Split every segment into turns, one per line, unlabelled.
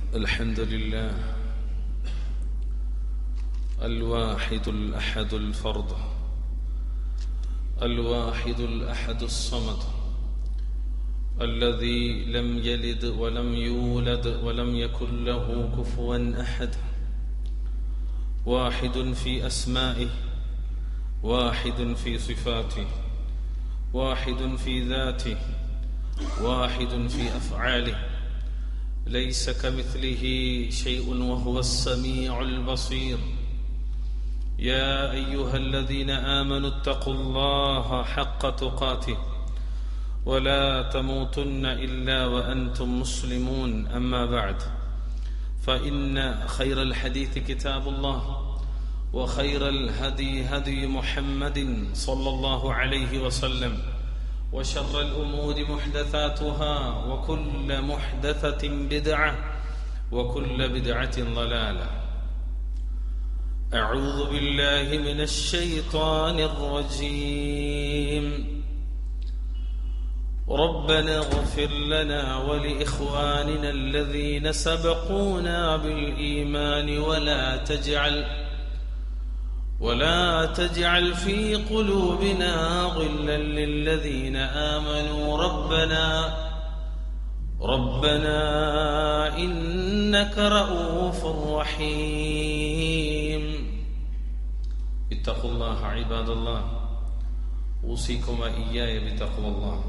الحمد لله الواحد الأحد الفرد الواحد الأحد الصمد الذي لم يلد ولم يولد ولم يكن له كفوا أحد واحد في أسمائه واحد في صفاته واحد في ذاته واحد في أفعاله ليس كمثله شيء وهو السميع البصير يا أيها الذين آمنوا اتقوا الله حق تقاته ولا تموتن إلا وأنتم مسلمون أما بعد فإن خير الحديث كتاب الله وخير الهدي هدي محمد صلى الله عليه وسلم وشر الأمور محدثاتها وكل محدثة بدعة وكل بدعة ضلالة أعوذ بالله من الشيطان الرجيم ربنا اغفر لنا ولإخواننا الذين سبقونا بالإيمان ولا تجعل ولا تجعل في قلوبنا غلا للذين آمنوا ربنا ربنا إنك رؤوف رحيم اتقوا الله عباد الله أوصيكم وإياي بتقوى الله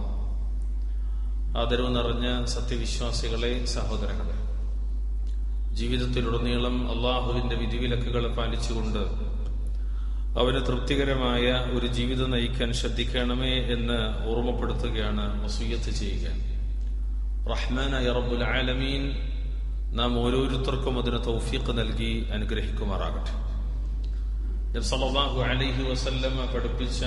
ആദരവ് നിറഞ്ഞ സത്യവിശ്വാസികളെ സഹോദരങ്ങളെ ജീവിതത്തിലുടനീളം അള്ളാഹുവിന്റെ വിധിവിലക്കുകളെ പാലിച്ചുകൊണ്ട് അവന് തൃപ്തികരമായ ഒരു ജീവിതം നയിക്കാൻ ശ്രദ്ധിക്കണമേ എന്ന് ഓർമ്മപ്പെടുത്തുകയാണ് വസൂയത്ത് ചെയ്യുക റഹ്മാനായ റബ്ബുൽ ആലമീൻ നാം ഓരോരുത്തർക്കും അതിന് തൗഫീഖ് നൽകി അനുഗ്രഹിക്കുമാറാകട്ടെ സല്ലല്ലാഹു അലൈഹി വസല്ലമ പഠിപ്പിച്ച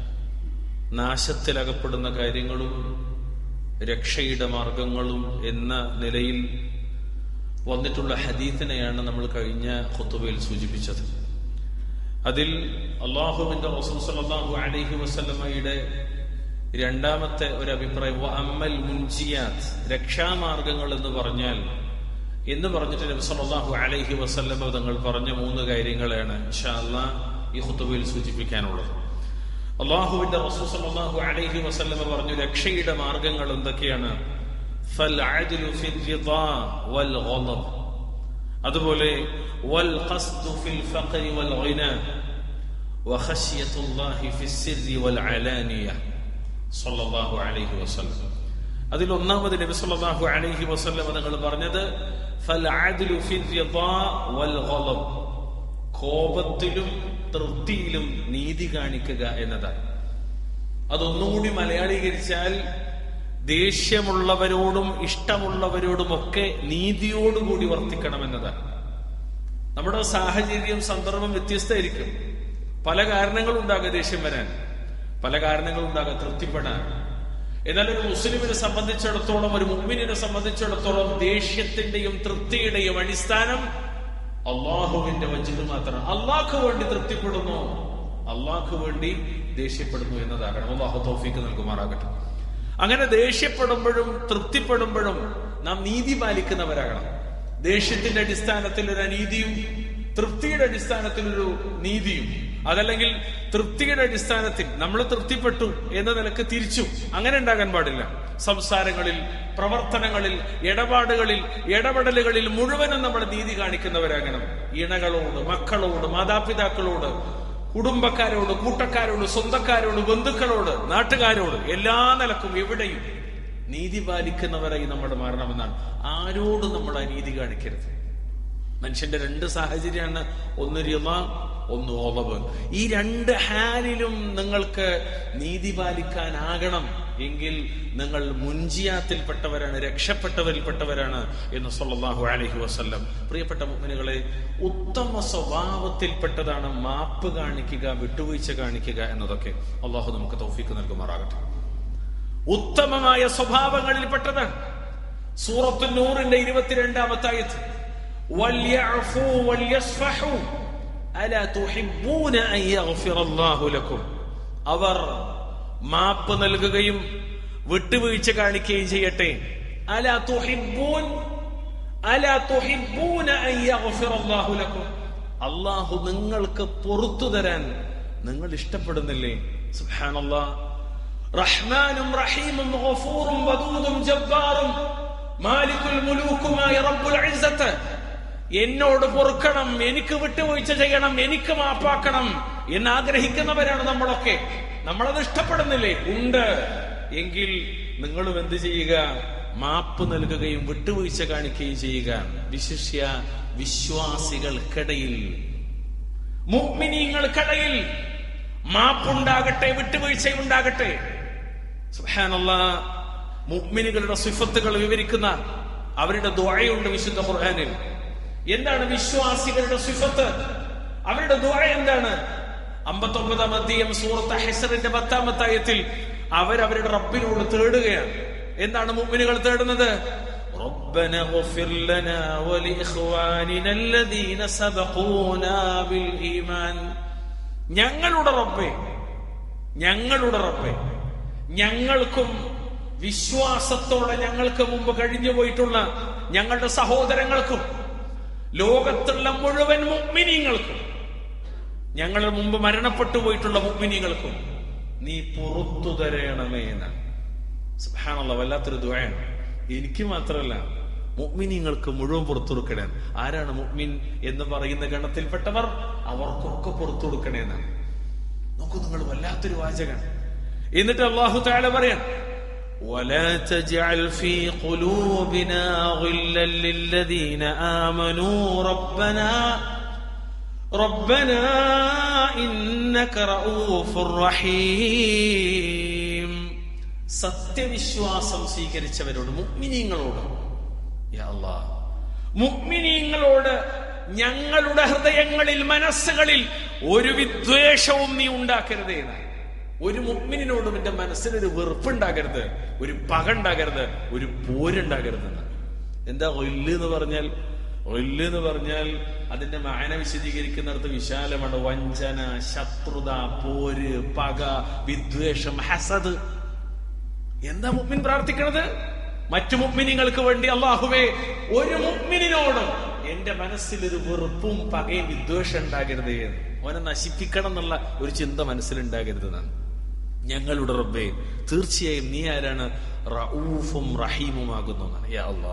നാശത്തിലകപ്പെടുന്ന കാര്യങ്ങളും രക്ഷയുടെ മാർഗങ്ങളും എന്ന നിലയിൽ വന്നിട്ടുള്ള ഹദീത്തിനെയാണ് നമ്മൾ കഴിഞ്ഞ ഖുത്തുബയിൽ സൂചിപ്പിച്ചത് അതിൽ അള്ളാഹുവിന്റെ റസൂൽ സല്ലല്ലാഹു അലൈഹി വസല്ലമയുടെ രണ്ടാമത്തെ ഒരു അഭിപ്രായം അമ്മൽ മുൻജിയാത്ത് രക്ഷാമാർഗങ്ങൾ എന്ന് പറഞ്ഞാൽ എന്ന് പറഞ്ഞിട്ട് നബി സല്ലല്ലാഹു അലൈഹി വസല്ലമ തങ്ങൾ പറഞ്ഞ മൂന്ന് കാര്യങ്ങളാണ് ഇൻഷാ അല്ലാഹ് ഈ ഖുതുബയിൽ സൂചിപ്പിക്കാനുള്ളത് അള്ളാഹുവിന്റെ റസൂൽ സല്ലല്ലാഹു അലൈഹി വസല്ലമ പറഞ്ഞു രക്ഷയുടെ മാർഗങ്ങൾ എന്തൊക്കെയാണ് ഫൽ അദ്ലു ഫിൽ റിദാ വൽ ഗളബ് അതുപോലെ വൽ ഖസ്ദു ഫിൽ ഫഖ്രി വൽ ഗിന വഖശ്യത്തുല്ലാഹി ഫിസ് സിർരി വൽ അലാനിയ സല്ലല്ലാഹു അലൈഹി വസല്ലം അതിൽ ഒന്നാമത് നബി സല്ലല്ലാഹു അലൈഹി വസല്ലം തങ്ങൾ പറഞ്ഞത് ഫൽ അദ്ലു ഫിൽ റിദാ വൽ ഗളബ് കോപത്തിലും തൃപ്തിയിലും നീതി കാണിക്കുക എന്നതാണ് അതൊന്നുകൂടി മലയാളീകരിച്ചാൽ ദേഷ്യമുള്ളവരോടും ഇഷ്ടമുള്ളവരോടും ഒക്കെ നീതിയോടുകൂടി വർത്തിക്കണം എന്നതാണ് നമ്മുടെ സാഹചര്യം സന്ദർഭം വ്യത്യസ്തമായിരിക്കും പല കാരണങ്ങളുണ്ടാകാം ദേഷ്യം വരാൻ പല കാരണങ്ങളുണ്ടാകാം തൃപ്തിപ്പെടാൻ എന്നാൽ ഒരു മുസ്ലിമിനെ സംബന്ധിച്ചിടത്തോളം ഒരു മുമ്മിനെ സംബന്ധിച്ചിടത്തോളം ദേഷ്യത്തിന്റെയും തൃപ്തിയുടെയും അടിസ്ഥാനം അള്ളാഹുവിന്റെ വഞ്ചിത് മാത്രം അള്ളാഹ്ക്ക് വേണ്ടി തൃപ്തിപ്പെടുന്നു അള്ളാഹ്ക്ക് വേണ്ടി ദേഷ്യപ്പെടുന്നു എന്നതാകണം അള്ളാഹു തോഫിക്ക് നൽകുമാറാകട്ടെ അങ്ങനെ ദേഷ്യപ്പെടുമ്പോഴും തൃപ്തിപ്പെടുമ്പോഴും നാം നീതി പാലിക്കുന്നവരാകണം ദേഷ്യത്തിന്റെ അടിസ്ഥാനത്തിൽ ഒരു അനീതിയും തൃപ്തിയുടെ അടിസ്ഥാനത്തിൽ ഒരു നീതിയും അതല്ലെങ്കിൽ തൃപ്തിയുടെ അടിസ്ഥാനത്തിൽ നമ്മൾ തൃപ്തിപ്പെട്ടു എന്ന നിലക്ക് തിരിച്ചു അങ്ങനെ ഉണ്ടാകാൻ പാടില്ല സംസാരങ്ങളിൽ പ്രവർത്തനങ്ങളിൽ ഇടപാടുകളിൽ ഇടപെടലുകളിൽ മുഴുവനും നമ്മൾ നീതി കാണിക്കുന്നവരാകണം ഇണകളോട് മക്കളോട് മാതാപിതാക്കളോട് കുടുംബക്കാരോട് കൂട്ടക്കാരോട് സ്വന്തക്കാരോട് ബന്ധുക്കളോട് നാട്ടുകാരോട് എല്ലാ നിലക്കും എവിടെയും നീതി പാലിക്കുന്നവരായി നമ്മൾ മാറണമെന്നാണ് ആരോടും നമ്മൾ അനീതി കാണിക്കരുത് മനുഷ്യന്റെ രണ്ട് സാഹചര്യമാണ് ഒന്ന് റിമ ഒന്ന് ഓളവ് ഈ രണ്ട് ഹാലിലും നിങ്ങൾക്ക് നീതി പാലിക്കാനാകണം എങ്കിൽ നിങ്ങൾ മുൻജിയാത്തിൽപ്പെട്ടവരാണ് രക്ഷപ്പെട്ടവരിൽപ്പെട്ടവരാണ് എന്ന് സല്ലല്ലാഹു അലൈഹി വസല്ലം പ്രിയപ്പെട്ട മുഅ്മിനുകളെ ഉത്തമ സ്വഭാവത്തിൽപ്പെട്ടതാണ് മാപ്പ് കാണിക്കുക വിട്ടുവീഴ്ച കാണിക്കുക എന്നതൊക്കെ അള്ളാഹു നമുക്ക് തൗഫീക്ക് നൽകുമാറാകട്ടെ ഉത്തമമായ സ്വഭാവങ്ങളിൽപ്പെട്ടതാണ് സൂറത്തു നൂറിന്റെ ഇരുപത്തിരണ്ടാമത്തെ ആയത്ത് വല്യഅഫൂ വല്യസ്ഫഹൂ അലാ തുഹിബ്ബൂന അൻ യഗ്ഫിറല്ലാഹു ലക്കും അവർ മാപ്പ് നൽകുകയും വിട്ടുവീഴ്ച കാണിക്കുകയും ചെയ്യട്ടെ അല തുഹിബ്ബൂൻ അലാ തുഹിബ്ബൂന അൻ യഗ്ഫിറല്ലാഹു ലക്കും അല്ലാഹു നിങ്ങൾക്ക് പുറത്തു തരാൻ നിങ്ങൾ ഇഷ്ടപ്പെടുന്നില്ലേ സുബ്ഹാനല്ലാഹ് റഹ്മാനും റഹീമും ഗഫൂറും വദൂദും ജബ്ബാറും മാലിക്കുൽ മുലൂക്കുമായ റബ്ബുൽ ഇസ്സത്ത് എന്നോട് പൊറുക്കണം എനിക്ക് വിട്ടുവീഴ്ച ചെയ്യണം എനിക്ക് മാപ്പാക്കണം എന്ന് ആഗ്രഹിക്കുന്നവരാണ് നമ്മളൊക്കെ നമ്മളത് ഇഷ്ടപ്പെടുന്നില്ലേ ഉണ്ട് എങ്കിൽ നിങ്ങളും എന്ത് ചെയ്യുക മാപ്പ് നൽകുകയും വിട്ടുവീഴ്ച കാണിക്കുകയും ചെയ്യുക വിശിഷ്യ വിശ്വാസികൾക്കിടയിൽ മുഗ്മിനീങ്ങൾക്കിടയിൽ മാപ്പുണ്ടാകട്ടെ വിട്ടുവീഴ്ചയുണ്ടാകട്ടെ സുബ്ഹാനല്ലാ മുഗ്മിനുകളുടെ സിഫത്തുകൾ വിവരിക്കുന്ന അവരുടെ ദ്വായുണ്ട് വിശുദ്ധ ഖുർആനിൽ എന്താണ് വിശ്വാസികളുടെ സിഫത്ത് അവരുടെ ദ്വായ എന്താണ് അമ്പത്തൊമ്പതാം അധ്യയം സൂറത്ത് ഹെസറിന്റെ പത്താമത്തെ ആയത്തിൽ അവരവരുടെ റബ്ബിനോട് തേടുകയാണ് എന്താണ് മുഗ്മിനുകൾ തേടുന്നത് ربنا اغفر لنا ولإخواننا الذين سبقونا بالإيمان ഞങ്ങളുടെ റബ്ബേ ഞങ്ങളുടെ റബ്ബേ ഞങ്ങൾക്കും വിശ്വാസത്തോടെ ഞങ്ങൾക്ക് മുമ്പ് കഴിഞ്ഞു പോയിട്ടുള്ള ഞങ്ങളുടെ സഹോദരങ്ങൾക്കും ലോകത്തുള്ള മുഴുവൻ മുഗ്മിനീങ്ങൾക്കും ഞങ്ങളുടെ മുമ്പ് മരണപ്പെട്ടു പോയിട്ടുള്ള മുഗ്മിനീങ്ങൾക്കും നീ പുറത്തു തരണമേ എന്ന് സുബ്ഹാനല്ലാഹ് വല്ലാത്തൊരു ദുആയാണ് എനിക്ക് മാത്രമല്ല മുഗ്മിനീങ്ങൾക്ക് മുഴുവൻ പുറത്തു കൊടുക്കണം ആരാണ് മുഗ്മിൻ എന്ന് പറയുന്ന ഗണത്തിൽപ്പെട്ടവർ അവർക്കൊക്കെ പുറത്തു കൊടുക്കണേ എന്നാണ് നോക്കൂ നിങ്ങൾ വല്ലാത്തൊരു വാചകൻ എന്നിട്ട് അള്ളാഹു താല പറയാൻ ولا تجعل في قلوبنا غلا للذين آمنوا ربنا ربنا إنك رؤوف رحيم സത്യവിശ്വാസം സ്വീകരിച്ചവരോട് മുഗ്മിനീങ്ങളോട് യാ അല്ലാഹ് മുഗ്മിനീങ്ങളോട് ഞങ്ങളുടെ ഹൃദയങ്ങളിൽ മനസ്സുകളിൽ ഒരു വിദ്വേഷവും നീ ഉണ്ടാക്കരുതേ എന്നാണ് ഒരു മുഗ്മിനോടും എന്റെ മനസ്സിലൊരു വെറുപ്പുണ്ടാകരുത് ഒരു പക ഉണ്ടാകരുത് ഒരു പോരുണ്ടാകരുത് എന്ന് എന്താ ഒല്ല് എന്ന് പറഞ്ഞാൽ ഒല്ല് എന്ന് പറഞ്ഞാൽ അതിന്റെ മാന വിശദീകരിക്കുന്നിടത്ത് വിശാലമാണ് വഞ്ചന ശത്രുത പോര് പക വിദ്വേഷം ഹസദ് എന്താ മുഗ്മിൻ പ്രാർത്ഥിക്കണത് മറ്റു മുഗ്മിനിങ്ങൾക്ക് വേണ്ടി അള്ളാഹുവേ ഒരു മുഗ്മിനോടും എന്റെ മനസ്സിൽ ഒരു വെറുപ്പും പകയും വിദ്വേഷം ഉണ്ടാകരുത് എന്ന് അവനെ നശിപ്പിക്കണം എന്നുള്ള ഒരു ചിന്ത മനസ്സിലുണ്ടാകരുത് എന്നാണ് ഞങ്ങളുടെ റബ്ബേ തീർച്ചയായും നീ ആരാണ് റഊഫും റഹീമുമാകുന്നു എന്നാണ് യാ അല്ലാ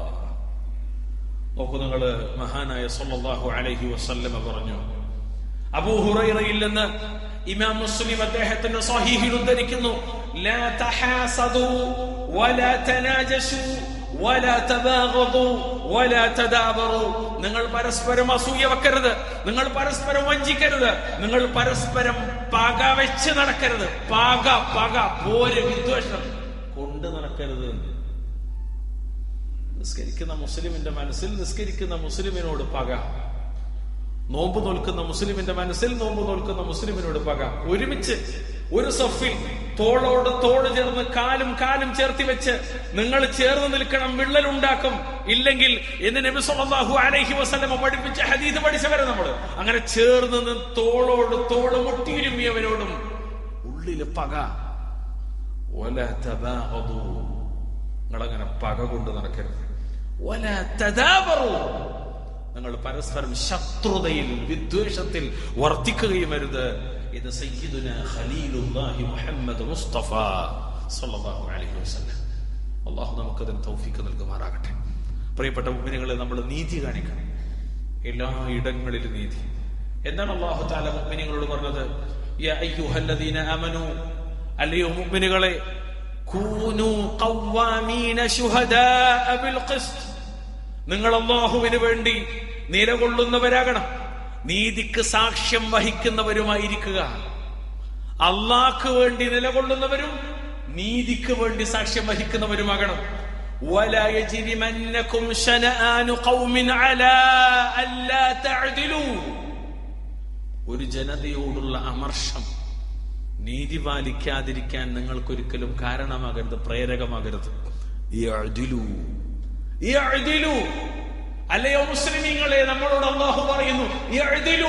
നോക്കൂ നിങ്ങള് മഹാനായ സല്ലല്ലാഹു അലൈഹി വസല്ലമ പറഞ്ഞു അബൂ ഹുറൈറയിൽ നിന്ന് ഇമാം മുസ്ലിം അദ്ദേഹത്തിന്റെ സ്വഹീഹിൽ ഉദ്ധരിക്കുന്നു ലാ തഹാസദു വലാ തനാജസു വലാ തബാഗദു വലാ തദാബറു നിങ്ങൾ പരസ്പരം അസൂയ വെക്കരുത് നിങ്ങൾ പരസ്പരം വഞ്ചിക്കരുത് നിങ്ങൾ പരസ്പരം പക വെച്ച് നടക്കരുത് പക പക പോര് വിദ്വേഷം കൊണ്ട് നടക്കരുത് നിസ്കരിക്കുന്ന മുസ്ലിമിന്റെ മനസ്സിൽ നിസ്കരിക്കുന്ന മുസ്ലിമിനോട് പക നോമ്പ് നോൽക്കുന്ന മുസ്ലിമിന്റെ മനസ്സിൽ നോമ്പ് നോൽക്കുന്ന മുസ്ലിമിനോട് പക ഒരുമിച്ച് ഒരു സഫിൽ തോളോട് തോട് ചേർന്ന് കാലും കാലും ചേർത്തി വെച്ച് നിങ്ങൾ ചേർന്ന് നിൽക്കണം വിള്ളലുണ്ടാക്കും ഇല്ലെങ്കിൽ എന്ന് നബി സല്ലല്ലാഹു അലൈഹി വസല്ലമ പഠിപ്പിച്ച ഹദീദ് പഠിച്ചവരെ നമ്മൾ അങ്ങനെ ചേർന്ന് നിന്ന് തോളോട് തോട് മുട്ടിയിരുമിയവരോടും ഉള്ളില് പക ഒല തദാഹദു നിങ്ങളങ്ങനെ പക കൊണ്ട് നടക്കരുത് ഒല തദാബറു നിങ്ങൾ പരസ്പരം ശത്രുതയിൽ വിദ്വേഷത്തിൽ വർത്തിക്കുകയും അരുത് ഇത് സയ്യിദുന ഖലീലുല്ലാഹി മുഹമ്മദ് മുസ്തഫ സല്ലല്ലാഹു അലൈഹി വസല്ലം അള്ളാഹു നമുക്കതിന് തൗഫീക്ക് നൽകുമാറാകട്ടെ പ്രിയപ്പെട്ട മുഅ്മിനുകളെ നമ്മൾ നീതി കാണിക്കണം എല്ലാ ഇടങ്ങളിലും നീതി എന്താണ് അള്ളാഹു താല മുഅ്മിനുകളോട് പറഞ്ഞത് യാ അയ്യുഹല്ലദീന ആമനു അല്ലയോ മുഅ്മിനുകളെ കൂനു ഖവ്വാമീന ശുഹദാഅ ബിൽ ഖിസ്ത് നിങ്ങൾ അള്ളാഹുവിന് വേണ്ടി നിലകൊള്ളുന്നവരാകണം നീതിക്ക് സാക്ഷ്യം വഹിക്കുന്നവരുമായിരിക്കുക അള്ളാഹ്ക്ക് വേണ്ടി നിലകൊള്ളുന്നവരും നീതിക്ക് വേണ്ടി സാക്ഷ്യം വഹിക്കുന്നവരുമാകണം ولا يجرمنكم شنآن قوم على ألا تعدلوا ഒരു ജനതയോടുള്ള അമർഷം നീതി പാലിക്കാതിരിക്കാൻ നിങ്ങൾക്കൊരിക്കലും കാരണമാകരുത് പ്രേരകമാകരുത് യഅ്ദിലൂ യഅ്ദിലൂ അല്ലയോ മുസ്ലിമീങ്ങളെ നമ്മളോട് അള്ളാഹു പറയുന്നു യഅ്ദിലൂ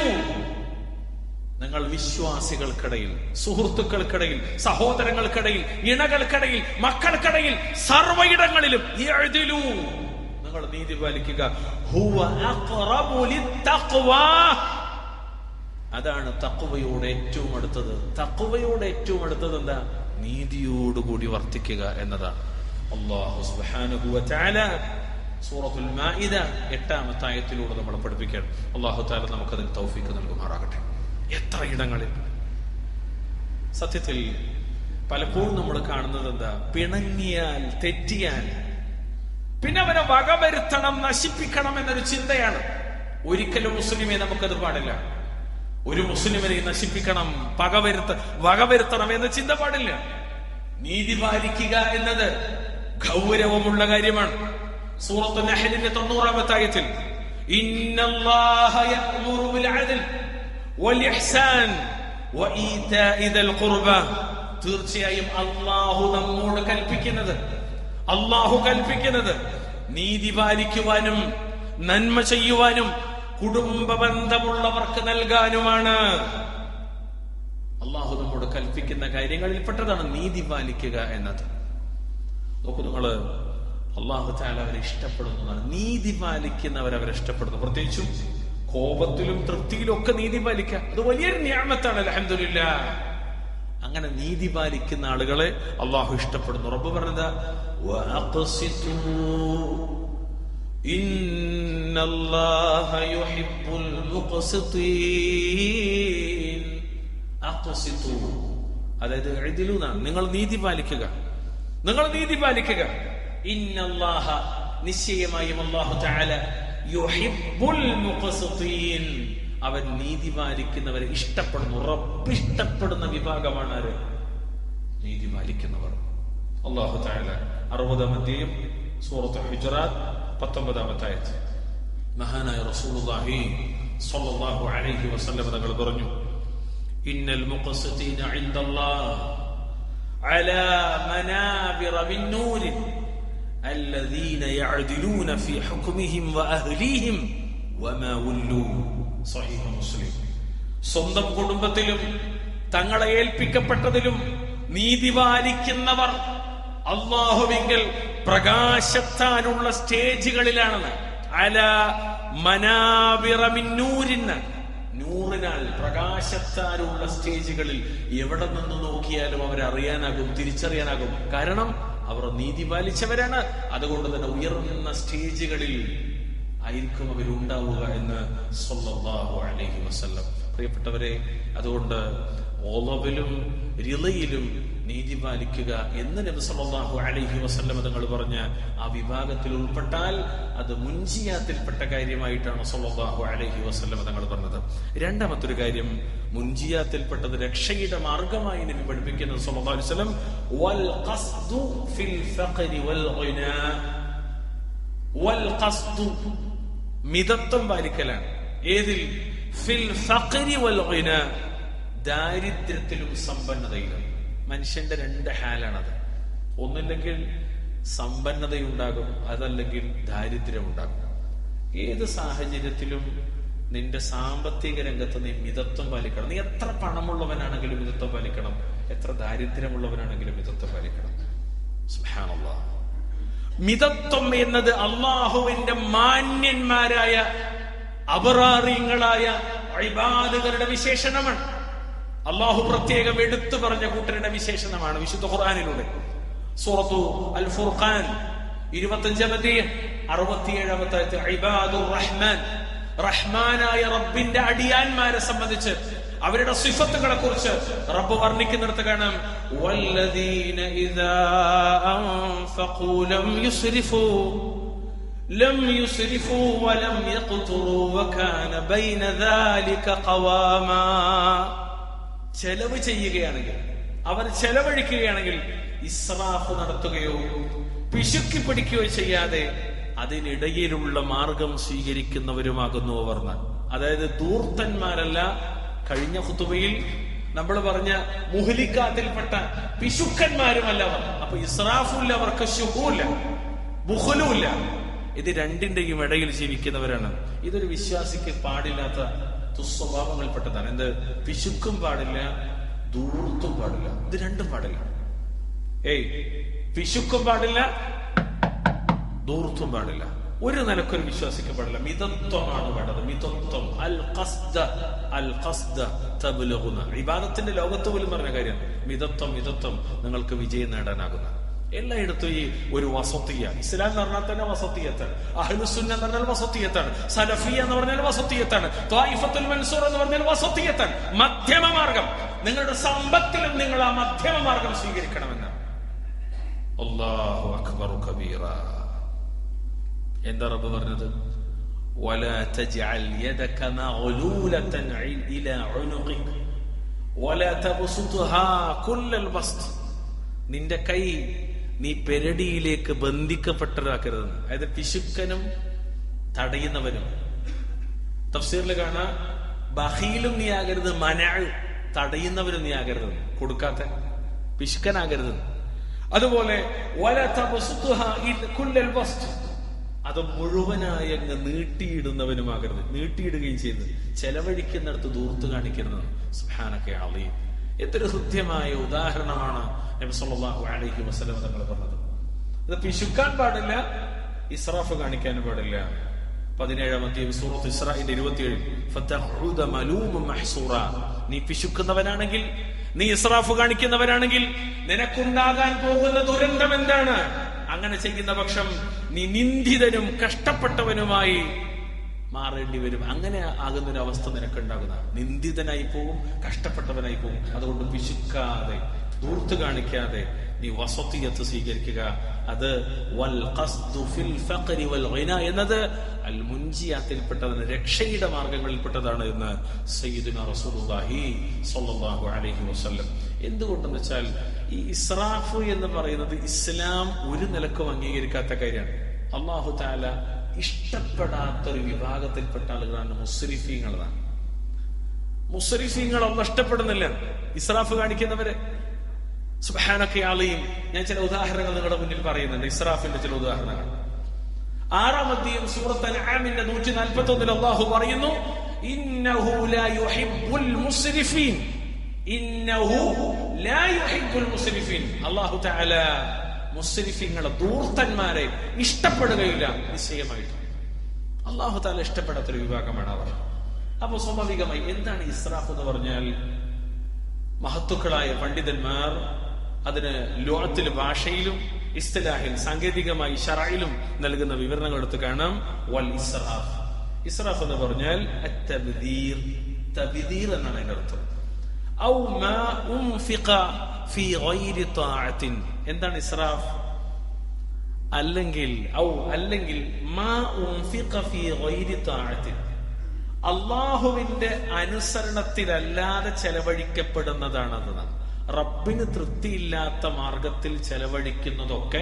നിങ്ങൾ വിശ്വാസികൾക്കിടയിൽ സുഹൃത്തുക്കൾക്കിടയിൽ സഹോദരങ്ങൾക്കിടയിൽ ഇണകൾക്കിടയിൽ മക്കൾക്കിടയിൽ സർവയിടങ്ങളിലും യഅ്ദിലൂ നിങ്ങൾ നിങ്ങൾ നീതി പാലിക്കുക ഹുവ അഖ്റബു ലിത്തഖ്വാ. അതാണ് തക്കുവയോട് ഏറ്റവും അടുത്തത് തക്കുവയോട് ഏറ്റവും അടുത്തത് എന്താ നീതിയോടുകൂടി വർത്തിക്കുക എന്നതാണ് അള്ളാഹു സുബ്ഹാനഹു വ തആല സൂറത്തുൽ മാഇദ എട്ടാമത്തെ ആയത്തിലൂടെ നമ്മളെ പഠിപ്പിക്കണം അള്ളാഹു താല നമുക്കതിന് തൗഫീക്ക് നൽകുമാറാകട്ടെ എത്ര ഇടങ്ങളിൽ സത്യത്തിൽ പലപ്പോഴും നമ്മൾ കാണുന്നത് എന്താ പിണങ്ങിയാൽ തെറ്റിയാൽ പിന്നെ അവനെ വകവരുത്തണം നശിപ്പിക്കണം എന്നൊരു ചിന്തയാണ് ഒരിക്കലും മുസ്ലിമെ നമുക്കത് പാടില്ല ഒരു മുസ്ലിമിനെ നശിപ്പിക്കണം പകവരുത്ത വകവരുത്തണം എന്ന ചിന്ത പാടില്ല നീതി പാലിക്കുക എന്നത് ഗൗരവമുള്ള കാര്യമാണ് സൂറത്ത് നഹലിന്റെ തൊണ്ണൂറാമത്തെ ആയത്തിൽ ഇന്നല്ലാഹ യഅ്മുറു ബിൽ അദ്ൽ വൽ ഇഹ്സാൻ വഈതാഇ ദൽ ഖുർബ തീർച്ചയായും അള്ളാഹു നമ്മോട് കൽപ്പിക്കുന്നത് അള്ളാഹു കൽപ്പിക്കുന്നത് നീതി പാലിക്കുവാനും നന്മ ചെയ്യുവാനും കുടുംബ ബന്ധമുള്ളവർക്ക് നൽകാനുമാണ് അള്ളാഹു നമ്മോട് കൽപ്പിക്കുന്ന കാര്യങ്ങളിൽപ്പെട്ടതാണ് നീതി പാലിക്കുക എന്നത് നോക്കൂ നിങ്ങള് അള്ളാഹു താല അവരെ ഇഷ്ടപ്പെടുന്നതാണ് നീതി പാലിക്കുന്നവർ അവരെ ഇഷ്ടപ്പെടുന്നു പ്രത്യേകിച്ചും കോപത്തിലും തൃപ്തിയിലും ഒക്കെ നീതി പാലിക്കുക അത് വലിയൊരു ന്യാമത്താണ് അലഹമില്ല അങ്ങനെ നീതി പാലിക്കുന്ന ആളുകളെ അള്ളാഹു ഇഷ്ടപ്പെടുന്നു റബ്ബ് പറഞ്ഞത് إن الله يحب المقسطين أقسطوا അതായത് എഴുതിലൂന്നാണ് നിങ്ങൾ നീതി പാലിക്കുക നിങ്ങൾ നീതി പാലിക്കുക ഇന്നല്ലാഹ നിശ്ചയമായും അല്ലാഹു തആല യുഹിബ്ബുൽ മുഖ്സിതീൻ അവൻ നീതി പാലിക്കുന്നവരെ ഇഷ്ടപ്പെടുന്നു റബ്ബ് ഇഷ്ടപ്പെടുന്ന വിഭാഗമാണ് ആര് നീതി പാലിക്കുന്നവർ അല്ലാഹു തആല അറുപതാം അധ്യായം സൂറത്ത് ഹുജറാത്ത് പത്തൊമ്പതാമത്തെ ആയത്ത് മഹാനായ റസൂലുള്ളാഹി സ്വല്ലല്ലാഹു അലൈഹി വസല്ലം തങ്ങൾ പറഞ്ഞു ഇന്നൽ മുഖ്സിതീന ഇൻദല്ലാഹ് على منابر من نور الذين يعدلون في حكمهم وأهليهم وما ولوا صحيح مسلم സ്വന്തം കുടുംബത്തിലും തങ്ങളെ ഏൽപ്പിക്കപ്പെട്ടതിലും നീതി പാലിക്കുന്നവർ അള്ളാഹുവിങ്കൽ പ്രകാശത്താനുള്ള സ്റ്റേജുകളിലാണെന്ന് അല മനാവിറമിന്നൂരിന്ന് നൂറിനാൽ പ്രകാശത്താലുള്ള സ്റ്റേജുകളിൽ എവിടെ നിന്ന് നോക്കിയാലും അവരെ അറിയാനാകും തിരിച്ചറിയാനാകും കാരണം അവർ നീതി പാലിച്ചവരാണ് അതുകൊണ്ട് തന്നെ ഉയർന്ന സ്റ്റേജുകളിൽ ആയിരിക്കും അവരുണ്ടാവുക എന്ന് സ്വല്ലല്ലാഹു അലൈഹി വസല്ലം പ്രിയപ്പെട്ടവരെ അതുകൊണ്ട് ഓളവിലും റിളയിലും നീതി പാലിക്കുക എന്ന് നബി സല്ലല്ലാഹു അലൈഹി വസല്ലം തങ്ങൾ പറഞ്ഞ ആ വിഭാഗത്തിൽ ഉൾപ്പെട്ടാൽ അത് മുൻജിയാത്തിൽപ്പെട്ട കാര്യമായിട്ടാണ് സല്ലല്ലാഹു അലൈഹി വസല്ലം തങ്ങൾ പറഞ്ഞത് രണ്ടാമത്തെ കാര്യം മുൻജിയാത്തിൽപ്പെട്ടത് രക്ഷയുടെ മാർഗമായി നബി പഠിപ്പിക്കുന്നത് സല്ലല്ലാഹു അലൈഹി വസല്ലം വൽ ഖസ്ദു ഫിൽ ഫഖരി വൽ ഗിനാ വൽ ഖസ്ദു മിതത്വം പാലിക്കലാണ് ഏതിൽ ഫിൽ ഫഖരി വൽ ഗിനാ ദാരിദ്ര്യത്തിലും സമ്പന്നതയിലും മനുഷ്യന്റെ രണ്ട് ഹാലാണത് ഒന്നില്ലെങ്കിൽ സമ്പന്നതയുണ്ടാകും അതല്ലെങ്കിൽ ദാരിദ്ര്യമുണ്ടാകും ഏത് സാഹചര്യത്തിലും നിന്റെ സാമ്പത്തിക രംഗത്ത് നീ മിതത്വം പാലിക്കണം നീ എത്ര പണമുള്ളവനാണെങ്കിലും മിതത്വം പാലിക്കണം എത്ര ദാരിദ്ര്യമുള്ളവനാണെങ്കിലും മിതത്വം പാലിക്കണം സുബ്ഹാനല്ലാഹ് മിതത്വം എന്നത് അള്ളാഹുവിന്റെ മാന്യന്മാരായ അപറാറിയങ്ങളായ ഇബാദുകളുടെ വിശേഷണമാണ് അള്ളാഹു പ്രത്യേകം എടുത്തു പറഞ്ഞ കൂട്ടരുടെ വിശേഷണമാണ് വിശുദ്ധ ഖുർആാനിലൂടെ സൂറത്തു അൽ ഫുർഖാൻ ഇരുപത്തഞ്ചാമത്തെ അറുപത്തിയേഴാമത്തെ ഇബാദുർ റഹ്മാൻ റഹ്മാനായ റബ്ബിന്റെ അടിയാന്മാരെ സംബന്ധിച്ച് അവരുടെ സിഫത്തുകളെ കുറിച്ച് റബ്ബ് വർണ്ണിക്കുന്നിടത്ത് കാണാം വല്ലദീന ഇദാ അൻഫഖൂ ലം യുസ്രിഫൂ لم يسرفوا ولم يقتروا وكان بين ذلك قواما ചെലവ് ചെയ്യുകയാണെങ്കിൽ അവർ ചെലവഴിക്കുകയാണെങ്കിൽ ഇസ്രാഫ് നടത്തുകയോ പിശുക്കി പിടിക്കുകയോ ചെയ്യാതെ അതിനിടയിലുള്ള മാർഗം സ്വീകരിക്കുന്നവരുമാകുന്നു അവർ അതായത് ദൂർത്തന്മാരല്ല കഴിഞ്ഞ ഹുത്തുബയിൽ നമ്മൾ പറഞ്ഞ മുഹലിക്കാത്തിൽപ്പെട്ട പിശുക്കന്മാരുമല്ല അവർ അപ്പൊ ഇസ്രാഫുല്ല അവർക്ക് ശുഹൂല്ല ബുഹലുമില്ല ഇത് രണ്ടിന്റെയും ഇടയിൽ ജീവിക്കുന്നവരാണ് ഇതൊരു വിശ്വാസിക്ക് പാടില്ലാത്ത ദുസ്വഭാവങ്ങൾപ്പെട്ടതാണ് എന്ത് പിശുക്കും പാടില്ല ദൂർത്തും പാടില്ല ഇത് രണ്ടും പാടില്ല ഏയ് പിശുക്കും പാടില്ല ദൂർത്തും പാടില്ല ഒരു നിലക്കൊരു വിശ്വാസിക്ക് പാടില്ല മിതത്വമാണ് വേണ്ടത് മിതത്വം അൽ ഖസ്ദ അൽ ഖസ്ദ തബ്ലുഗുന ഇബാദത്തിന്റെ ലോകത്ത് പോലും പറഞ്ഞ കാര്യം മിതത്വം മിതത്വം നിങ്ങൾക്ക് വിജയം നേടാനാകുന്ന എല്ലായിടത്തും ഈ ഒരു വസത്തിയ ഇസ്ലാം എന്ന് പറഞ്ഞാൽ തന്നെ വസത്തിയത്താണ് അഹ്ലുസുന്ന എന്ന് പറഞ്ഞാൽ വസത്തിയത്താണ് സലഫിയ എന്ന് പറഞ്ഞാൽ വസത്തിയത്താണ് ത്വായിഫത്തുൽ മൻസൂർ എന്ന് പറഞ്ഞാൽ വസത്തിയത്താണ് മധ്യമ മാർഗം നിങ്ങളുടെ സമ്പത്തിലും നിങ്ങൾ ആ മധ്യമ മാർഗം സ്വീകരിക്കണമെന്ന് അല്ലാഹു അക്ബർ കബീറ എന്താ റബ്ബ് പറഞ്ഞത് ولا تجعل يدك مغلولة إلى عنقك ولا تبسطها كل البسط നിന്റെ കൈ നീ പെരടിയിലേക്ക് ബന്ധിക്കപ്പെട്ടതാക്കരുത് അതായത് പിശുക്കനും തടയുന്നവനും തഫ്സീറിൽ കാണാ ബഹീലും നീ ആകരുത് മന തടയുന്നവരും നീ ആകരുത് കൊടുക്കാത്ത പിശുക്കനാകരുത് അതുപോലെ വല തബസുത്തുഹ ഇൽ- കുല്ലൽ ബസ്ത്. അത് മുഴുവനായി അങ്ങ് നീട്ടിയിടുന്നവനുമാകരുത് നീട്ടിയിടുകയും ചെയ്യുന്നത് ചെലവഴിക്കുന്നിടത്ത് ദൂർത്ത് കാണിക്കുന്നത് സുഹാനൊക്കെ അളി എന്തൊരു ഹൃദ്യമായ ഉദാഹരണമാണ് നബി സല്ലല്ലാഹു അലൈഹി വസല്ലം തങ്ങൾ പറഞ്ഞത് ഇത് പിശുക്കാൻ പാടില്ല ഇസ്രാഫ് കാണിക്കാനും പാടില്ല പതിനേഴാമത്തെ സൂറത്ത് ഇസ്രായിന്റെ ഇരുപത്തിയേഴിൽ ഫതഖുദ മലൂമൻ മഹ്സൂറ നീ പിശുക്കുന്നവനാണെങ്കിൽ നീ ഇസ്രാഫ് കാണിക്കുന്നവനാണെങ്കിൽ നിനക്കുണ്ടാകാൻ പോകുന്ന ദുരന്തം എന്താണ് അങ്ങനെ ചെയ്യുന്ന പക്ഷം നീ നിന്ദിതനും കഷ്ടപ്പെട്ടവനുമായി മാറേണ്ടി വരും അങ്ങനെ ആകുന്ന ഒരു അവസ്ഥ നിനക്കുണ്ടാകുന്ന നിന്ദിതനായി പോവും കഷ്ടപ്പെട്ടവനായി പോവും അതുകൊണ്ട് പിശുക്കാതെ ദൂർത്ത് കാണിക്കാതെ നീ വസത്തിയത്ത് സ്വീകരിക്കുക അത് വൽ ഖസ്ദു ഫിൽ ഫഖരി വൽ ഗിന എന്നത് അൽ മുൻജിയാത്തിൽപ്പെട്ടതാണ് രക്ഷയുടെ മാർഗങ്ങളിൽപ്പെട്ടതാണ് എന്ന് സയ്യിദുന റസൂലുള്ളാഹി സ്വല്ലല്ലാഹു അലൈഹി വസല്ലം എന്തുകൊണ്ടെന്ന് വെച്ചാൽ ഈ ഇസ്രാഫ് എന്ന് പറയുന്നത് ഇസ്ലാം ഒരു നിലക്കും അംഗീകരിക്കാത്ത കാര്യമാണ് അള്ളാഹു താല ഇഷ്ടപ്പെടാത്ത ഒരു വിഭാഗത്തിൽപ്പെട്ട ആളുകളാണ് മുസ്രിഫീങ്ങളാണ് മുസ്രിഫീങ്ങൾ ഒന്നും ഇഷ്ടപ്പെടുന്നില്ല ഇസ്രാഫ് കാണിക്കുന്നവരെ സുബാനൊക്കെ ആളെയും ഞാൻ ചില ഉദാഹരണങ്ങൾ നിങ്ങളുടെ മുന്നിൽ പറയുന്നുണ്ട് ഇസ്രാഫിന്റെ ചില ഉദാഹരണങ്ങൾ ആറാം അധ്യയം സൂറത്ത് അൻആമിന്റെ നൂറ്റി നാൽപ്പത്തി ഒന്നിൽ അള്ളാഹു പറയുന്നു ഇന്നഹു ലാ യുഹിബ്ബുൽ മുസ്രിഫീൻ ഇന്നഹു ലാ യുഹിബ്ബുൽ മുസ്രിഫീൻ അള്ളാഹു തആല മുസ്രിഫീങ്ങളെ ദൂർത്തന്മാരെ ഇഷ്ടപ്പെടുകയില്ല നിശ്ചയമായിട്ട് അള്ളാഹു താല ഇഷ്ടപ്പെടാത്തൊരു വിഭാഗമാണ് അവർ അപ്പൊ സ്വാഭാവികമായി എന്താണ് ഇസ്രാഫ് എന്ന് പറഞ്ഞാൽ മഹത്തുക്കളായ പണ്ഡിതന്മാർ അതിന് ലോകത്തിൽ ഭാഷയിലും ഇസ്തലാഹിൽ സാങ്കേതികമായി ഷറയിലും നൽകുന്ന വിവരണങ്ങൾ എടുത്ത് കാണാം വൽ ഇസ്രാഫ് ഇസ്രാഫ് എന്ന് പറഞ്ഞാൽ അത്തബ്ദീർ തബ്ദീർ എന്നാണ് അതിന്റെ അർത്ഥം ഔ മാ ഉൻഫിഖ ഫീ ഗൈരി ത്വാഅത്തിൻ എന്താണ് ഇസ്രാഫ് അല്ലെങ്കിൽ ഔ അല്ലെങ്കിൽ മാ ഉൻഫിഖ ഫീ ഗൈരി ത്വാഅത്തിൻ അള്ളാഹുവിന്റെ അനുസരണത്തിലല്ലാതെ ചെലവഴിക്കപ്പെടുന്നതാണത് റബ്ബിന് തൃപ്തിയില്ലാത്ത മാർഗത്തിൽ ചെലവഴിക്കുന്നതൊക്കെ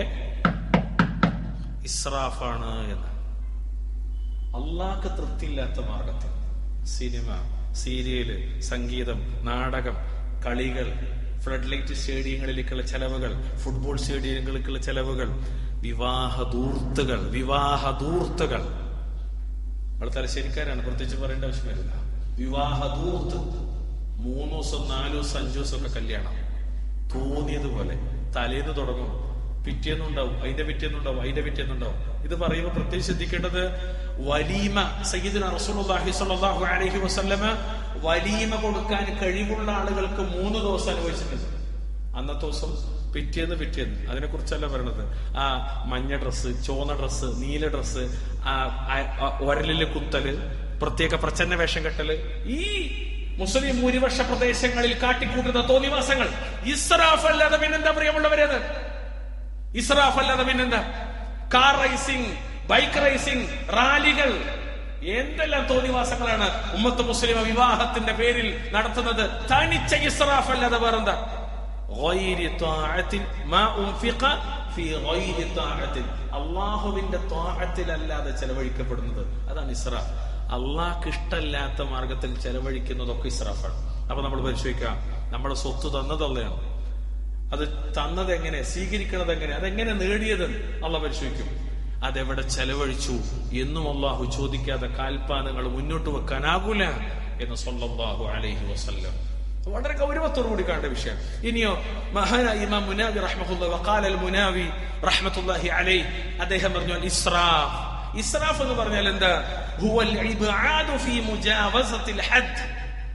ഇസ്രാഫാണ് എന്ന് അള്ളാഹ്ക്ക് തൃപ്തിയില്ലാത്ത മാർഗത്തിൽ സിനിമ സീരിയല് സംഗീതം നാടകം കളികൾ ഫ്ലഡ് ലൈറ്റ് സ്റ്റേഡിയങ്ങളിലേക്കുള്ള ചെലവുകൾ ഫുട്ബോൾ സ്റ്റേഡിയങ്ങളിലേക്കുള്ള ചെലവുകൾ വിവാഹ ദൂർത്തുകൾ വിവാഹ ദൂർത്തുകൾ നമ്മൾ തലശ്ശേരിക്കാരാണ് പ്രത്യേകിച്ച് പറയേണ്ട ആവശ്യം വരില്ല വിവാഹ ദൂർത്ത് മൂന്ന് ദിവസം നാല് ദിവസം അഞ്ചു ദിവസം ഒക്കെ കല്യാണം തോന്നിയതുപോലെ തലേന്ന് തുടങ്ങും പിറ്റേന്നുണ്ടാവും അതിന്റെ പിറ്റേന്നുണ്ടാവും അതിന്റെ പിറ്റേന്നുണ്ടാവും ഇത് പറയുമ്പോൾ പ്രത്യേകിച്ച് ശ്രദ്ധിക്കേണ്ടത് വലീമ സയ്യിദുന റസൂലുള്ളാഹി സ്വല്ലല്ലാഹു അലൈഹി വസല്ലമ വലീമ കൊടുക്കാൻ കഴിവുള്ള ആളുകൾക്ക് മൂന്ന് ദിവസം അനുഭവിച്ചിട്ടുണ്ട് അന്നത്തെ ദിവസം പിറ്റേന്ന് പിറ്റേന്ന് അതിനെ കുറിച്ചല്ല പറയണത് ആ മഞ്ഞ ഡ്രസ്സ് ചോന്ന ഡ്രസ്സ് നീല ഡ്രസ്സ് ആ ആ- ആ ഒരലില് കുത്തല് പ്രത്യേക പ്രച്ഛന്ന വേഷം കെട്ടല് ഈ മുസ്ലിം ഭൂരിപക്ഷ പ്രദേശങ്ങളിൽ കാട്ടിക്കൂട്ടുന്ന തോന്നിവാസങ്ങൾ ഇസ്രാഫ് അല്ലാതെ പിന്നെന്താ പ്രിയമുള്ളവരത് ഇസ്രാഫ് അല്ലാതെ പിന്നെന്താ കാർ റേസിംഗ് ബൈക്ക് റേസിംഗ് റാലികൾ എന്തെല്ലാം തോന്നിവാസങ്ങളാണ് ഉമ്മത്ത് മുസ്ലിം വിവാഹത്തിന്റെ പേരിൽ നടത്തുന്നത് തനിച്ച ഇസ്രാഫ് അല്ലാതെ വേറെന്താ ഗൈരി ത്വാഅത്തിൻ മാ ഉൻഫിഖ ഫീ ഗൈരി ത്വാഅത്തിൻ അള്ളാഹുവിന്റെ ത്വാഅത്തിലല്ലാതെ ചെലവഴിക്കപ്പെടുന്നത് അതാണ് ഇസ്രാഫ് അള്ളാഹ്ക്ക് ഇഷ്ടമല്ലാത്ത മാർഗത്തിൽ ചെലവഴിക്കുന്നതൊക്കെ ഇസ്രാഫാണ് അപ്പൊ നമ്മൾ പരിശോധിക്കാം നമ്മുടെ സ്വത്ത് തന്നതല്ലയാണ് അത് തന്നത് എങ്ങനെ സ്വീകരിക്കണത് എങ്ങനെ അതെങ്ങനെ നേടിയത് അള്ള പരിശോധിക്കും അതെവിടെ ചെലവഴിച്ചു എന്നും അള്ളാഹു ചോദിക്കാതെ കാൽപാദങ്ങൾ മുന്നോട്ട് വെക്കാനാകൂല എന്ന് സല്ലല്ലാഹു അലൈഹി വസല്ലം വളരെ ഗൗരവത്തോടു കൂടി കാണേണ്ട വിഷയം ഇനിയോ മഹാന ഇമാം മുനാവി റഹ്മത്തുള്ള വഖാൽ അൽ മുനാവി റഹ്മത്തുള്ളാഹി അലൈഹി അദ്ദേഹം പറഞ്ഞു അൽ ഇസ്രാഫ് ഇസ്രാഫ് എന്ന് പറഞ്ഞാൽ എന്താ ഹുവൽ ഇബ്ആദു ഫീ മുജാവസത്തിൽ ഹദ്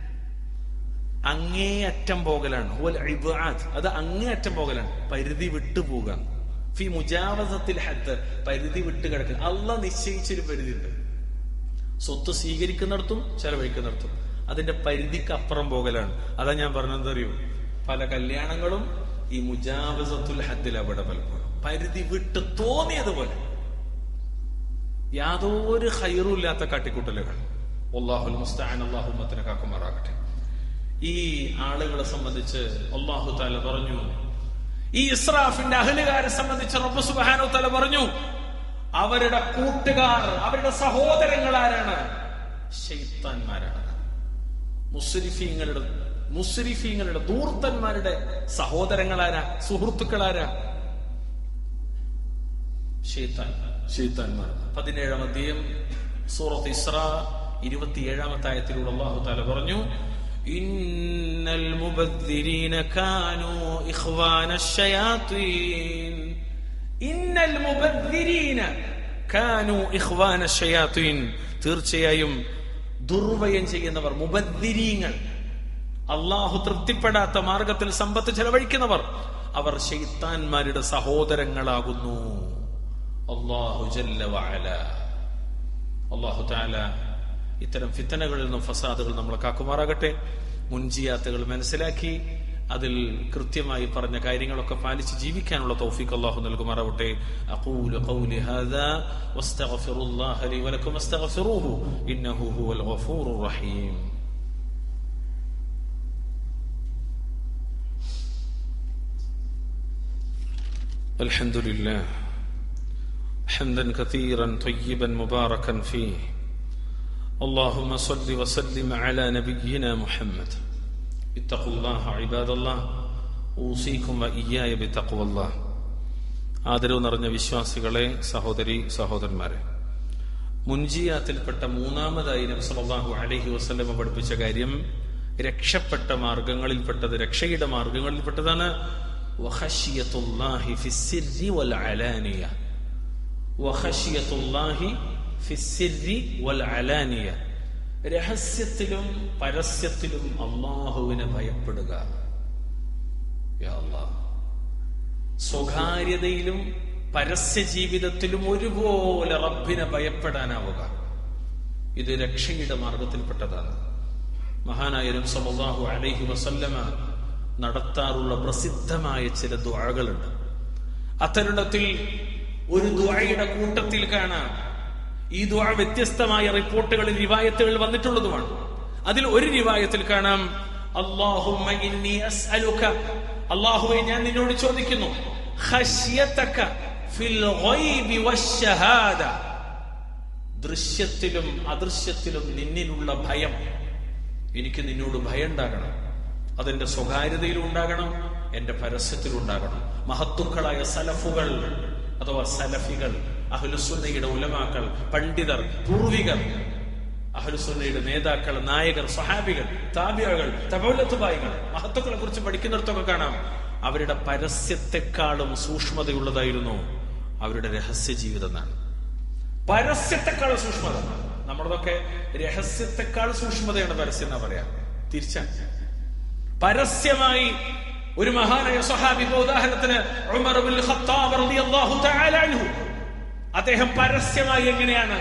അങ്ങേയറ്റം പോകലാണ് ഹുവൽ ഇബ്ആദ് അത് അങ്ങേയറ്റം പോകലാണ് പരിധി വിട്ടു പോകാൻ ഫി മുജാവസത്തിൽ ഹദ് പരിധി വിട്ട് കിടക്കുക അല്ല നിശ്ചയിച്ചൊരു പരിധി ഉണ്ട് സ്വത്ത് സ്വീകരിക്കുന്നിടത്തും ചെലവഴിക്കുന്നിടത്തും അതിന്റെ പരിധിക്ക് അപ്പുറം പോകലാണ് അതാ ഞാൻ പറഞ്ഞത് അറിയൂ പല കല്യാണങ്ങളും ഈ മുജാവസത്തുൽ ഹദ്ദിൽ അവിടെ പലപ്പോഴും പരിധി വിട്ട് തോന്നിയതുപോലെ യാതൊരു ഹൈറും ഇല്ലാത്ത കാട്ടിക്കൂട്ടലുകൾ അള്ളാഹുൽ മുസ്താൻ അള്ളാഹുമത്തിനെ കാക്കുമാറാകട്ടെ ഈ ആളുകളെ സംബന്ധിച്ച് അള്ളാഹു താല പറഞ്ഞു ഈ ഇസ്രാഫിന്റെ അഹലുകാരെ സംബന്ധിച്ച് റബ്ബ് സുബാനു തല പറഞ്ഞു അവരുടെ കൂട്ടുകാർ അവരുടെ സഹോദരങ്ങൾ ആരാണ് ഷെയ്ത്താൻമാരാണ് മുസ്ലിഫീങ്ങളുടെ മുസ്ലിഫീങ്ങളുടെ ദൂർത്തന്മാരുടെ സഹോദരങ്ങളാരാ സുഹൃത്തുക്കളാരാ ഷെയ്ത്താൻ ഷെയ്ത്താൻമാർ പതിനേഴാം അധ്യയം സൂറത്ത് ഇസ്ര ഇരുപത്തിയേഴാമത്തെ ആയത്തിലൂടെ അള്ളാഹു താല പറഞ്ഞു إن المبذرين كانوا إخوان الشياطين إن المبذرين كانوا إخوان الشياطين തീർച്ചയായും ദുർവയം ചെയ്യുന്നവർ മുബദ്ദിരീങ്ങൾ അള്ളാഹു തൃപ്തിപ്പെടാത്ത മാർഗത്തിൽ സമ്പത്ത് ചെലവഴിക്കുന്നവർ അവർ ഷെയ്ത്താൻമാരുടെ സഹോദരങ്ങളാകുന്നു അള്ളാഹു ജല്ല വഅല അള്ളാഹു താല ഇത്തരം ഫിത്തനകളിൽ നിന്നും ഫസാദുകൾ നമ്മളെ കാക്കുമാറാകട്ടെ മുൻജിയാത്തുകൾ മനസ്സിലാക്കി അതിൽ കൃത്യമായി പറഞ്ഞ കാര്യങ്ങളൊക്കെ പാലിച്ച് ജീവിക്കാനുള്ള തൗഫീഖ് അല്ലാഹു നൽകുമാറാവട്ടെ അഖൂലു ഖൗലി ഹാദാ വസ്തഗ്ഫിറുല്ലാഹ ലി വലക്കും വസ്തഗ്ഫിറൂഹു ഇന്നഹു ഹുവൽ ഗഫൂറുർ റഹീം الحمد لله حمدا كثيرا طيبا مباركا فيه اللهم صل وسلم على نبينا محمد اتقوا الله عباد الله ഊസിക്കും വയ്യായ ബിത്തഖ്വ അല്ലാഹ് ആദരവ് നിറഞ്ഞ വിശ്വാസികളെ സഹോദരി സഹോദരന്മാരെ മുൻജിയാത്തിൽപ്പെട്ട മൂന്നാമതായി നബി സല്ലല്ലാഹു അലൈഹി വസല്ലമ പഠിപ്പിച്ച കാര്യം രക്ഷപ്പെട്ട മാർഗങ്ങളിൽപ്പെട്ടത് രക്ഷയുടെ മാർഗങ്ങളിൽപ്പെട്ടതാണ് വഖശിയത്തുല്ലാഹി ഫിസ്സിരി വൽ അലാനിയ വഖശിയത്തുല്ലാഹി ഫിസ്സിരി വൽ അലാനിയ രഹസ്യത്തിലും പരസ്യത്തിലും അള്ളാഹുവിനെ ഭയപ്പെടുക യാ അല്ലാഹ്. സ്വകാര്യതയിലും പരസ്യ ജീവിതത്തിലും ഒരുപോലെ റബ്ബിനെ ഭയപ്പെടാനാവുക ഇത് രക്ഷയുടെ മാർഗത്തിൽപ്പെട്ടതാണ് മഹാനായരും സല്ലല്ലാഹു അലൈഹി വസല്ലമ നടത്താറുള്ള പ്രസിദ്ധമായ ചില ദുആകളുണ്ട് അത്തരുണത്തിൽ ഒരു ദുആയുടെ കൂട്ടത്തിൽ കാണാം ഈ ദുആ വ്യത്യസ്തമായ റിപ്പോർട്ടുകളിൽ റിവായത്തുകൾ വന്നിട്ടുള്ളതുമാണ് അതിൽ ഒരു റിവായത്തിൽ കാണാം അല്ലാഹുമ്മ ഇന്നി അസ്അലുക അല്ലാഹുവേ ഞാൻ നിന്നോട് ചോദിക്കുന്നു ഖശ്യതക ഫിൽ ഗൈബി വശഹാദ ദൃശ്യത്തിലും അദൃശ്യത്തിലും നിന്നിലുള്ള ഭയം എനിക്ക് നിന്നോട് ഭയം ഉണ്ടാകണം അതെന്റെ സ്വകാര്യതയിലും ഉണ്ടാകണം എന്റെ പരസ്യത്തിലും ഉണ്ടാകണം മഹത്തുക്കളായ സലഫുകൾ അഥവാ സലഫികൾ അഹ്ലുസുന്നയുടെ ഉലമാക്കൾ പണ്ഡിതർ പൂർവികർ അഹ്ലുസുന്നയുടെ നേതാക്കൾ നായകർ സഹാബികൾ താബിയകൾ തപൗലത്തുബായികൾ മഹത്തുക്കളെ കുറിച്ച് പഠിക്കുന്നിടത്തൊക്കെ കാണാം അവരുടെ പരസ്യത്തെക്കാളും സൂക്ഷ്മതയുള്ളതായിരുന്നു അവരുടെ രഹസ്യ ജീവിതം എന്നാണ് പരസ്യത്തെക്കാൾ സൂക്ഷ്മത നമ്മളതൊക്കെ രഹസ്യത്തെക്കാൾ സൂക്ഷ്മതയാണ് പരസ്യം എന്നാ പറയാ തിരിച്ചാണ് പരസ്യമായി ഒരു മഹാനായ സ്വഹാബി ഇപ്പൊ ഉദാഹരണത്തിന് ഉമർ ഇബ്നുൽ ഖത്താബ് റളിയല്ലാഹു തആല അൻഹു അദ്ദേഹം പരസ്യമായി എങ്ങനെയാണ്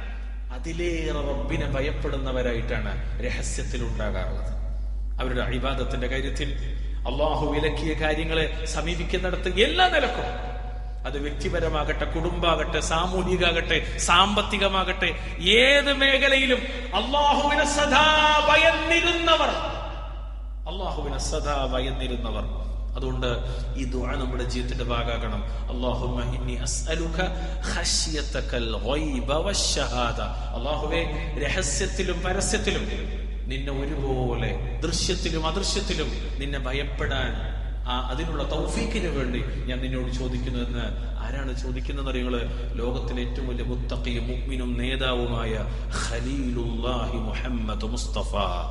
അതിലേറെ റബ്ബിനെ ഭയപ്പെടുന്നവരായിട്ടാണ് രഹസ്യത്തിൽ ഉണ്ടാകാറുള്ളത് അവരുടെ അഭിവാദത്തിന്റെ കാര്യത്തിൽ അള്ളാഹു വിലക്കിയ കാര്യങ്ങളെ സമീപിക്കുന്നിടത്ത് എല്ലാ നിലക്കും അത് വ്യക്തിപരമാകട്ടെ കുടുംബാകട്ടെ സാമൂഹികാകട്ടെ സാമ്പത്തികമാകട്ടെ ഏത് മേഖലയിലും അള്ളാഹുവിനെ സദാ ഭയന്നിരുന്നവർ അള്ളാഹുവിനെ സദാ ഭയന്നിരുന്നവർ അതുകൊണ്ട് ഈ ദുആ നമ്മുടെ ജീവിതത്തിന്റെ ഭാഗമാകണം അല്ലാഹുമ്മ ഇന്നി അസ്അലുക ഖശ്യതകൽ ഗൈബ വശഹാദ അല്ലാഹുവേ രഹസ്യത്തിലും പരസ്യത്തിലും നിന്നെ ഒരുപോലെ ദൃശ്യത്തിലും അദൃശ്യത്തിലും നിന്നെ ഭയപ്പെടാൻ ആ അതിനുള്ള തൗഫീക്കിന് വേണ്ടി ഞാൻ നിന്നോട് ചോദിക്കുന്നു എന്ന് ആരാണ് ചോദിക്കുന്നത് അറിയുങ്ങള് ലോകത്തിലെ ഏറ്റവും വലിയ മുത്തഖിയും മുഅ്മിനും നേതാവുമായ ഖലീലുല്ലാഹി മുഹമ്മദ് മുസ്തഫ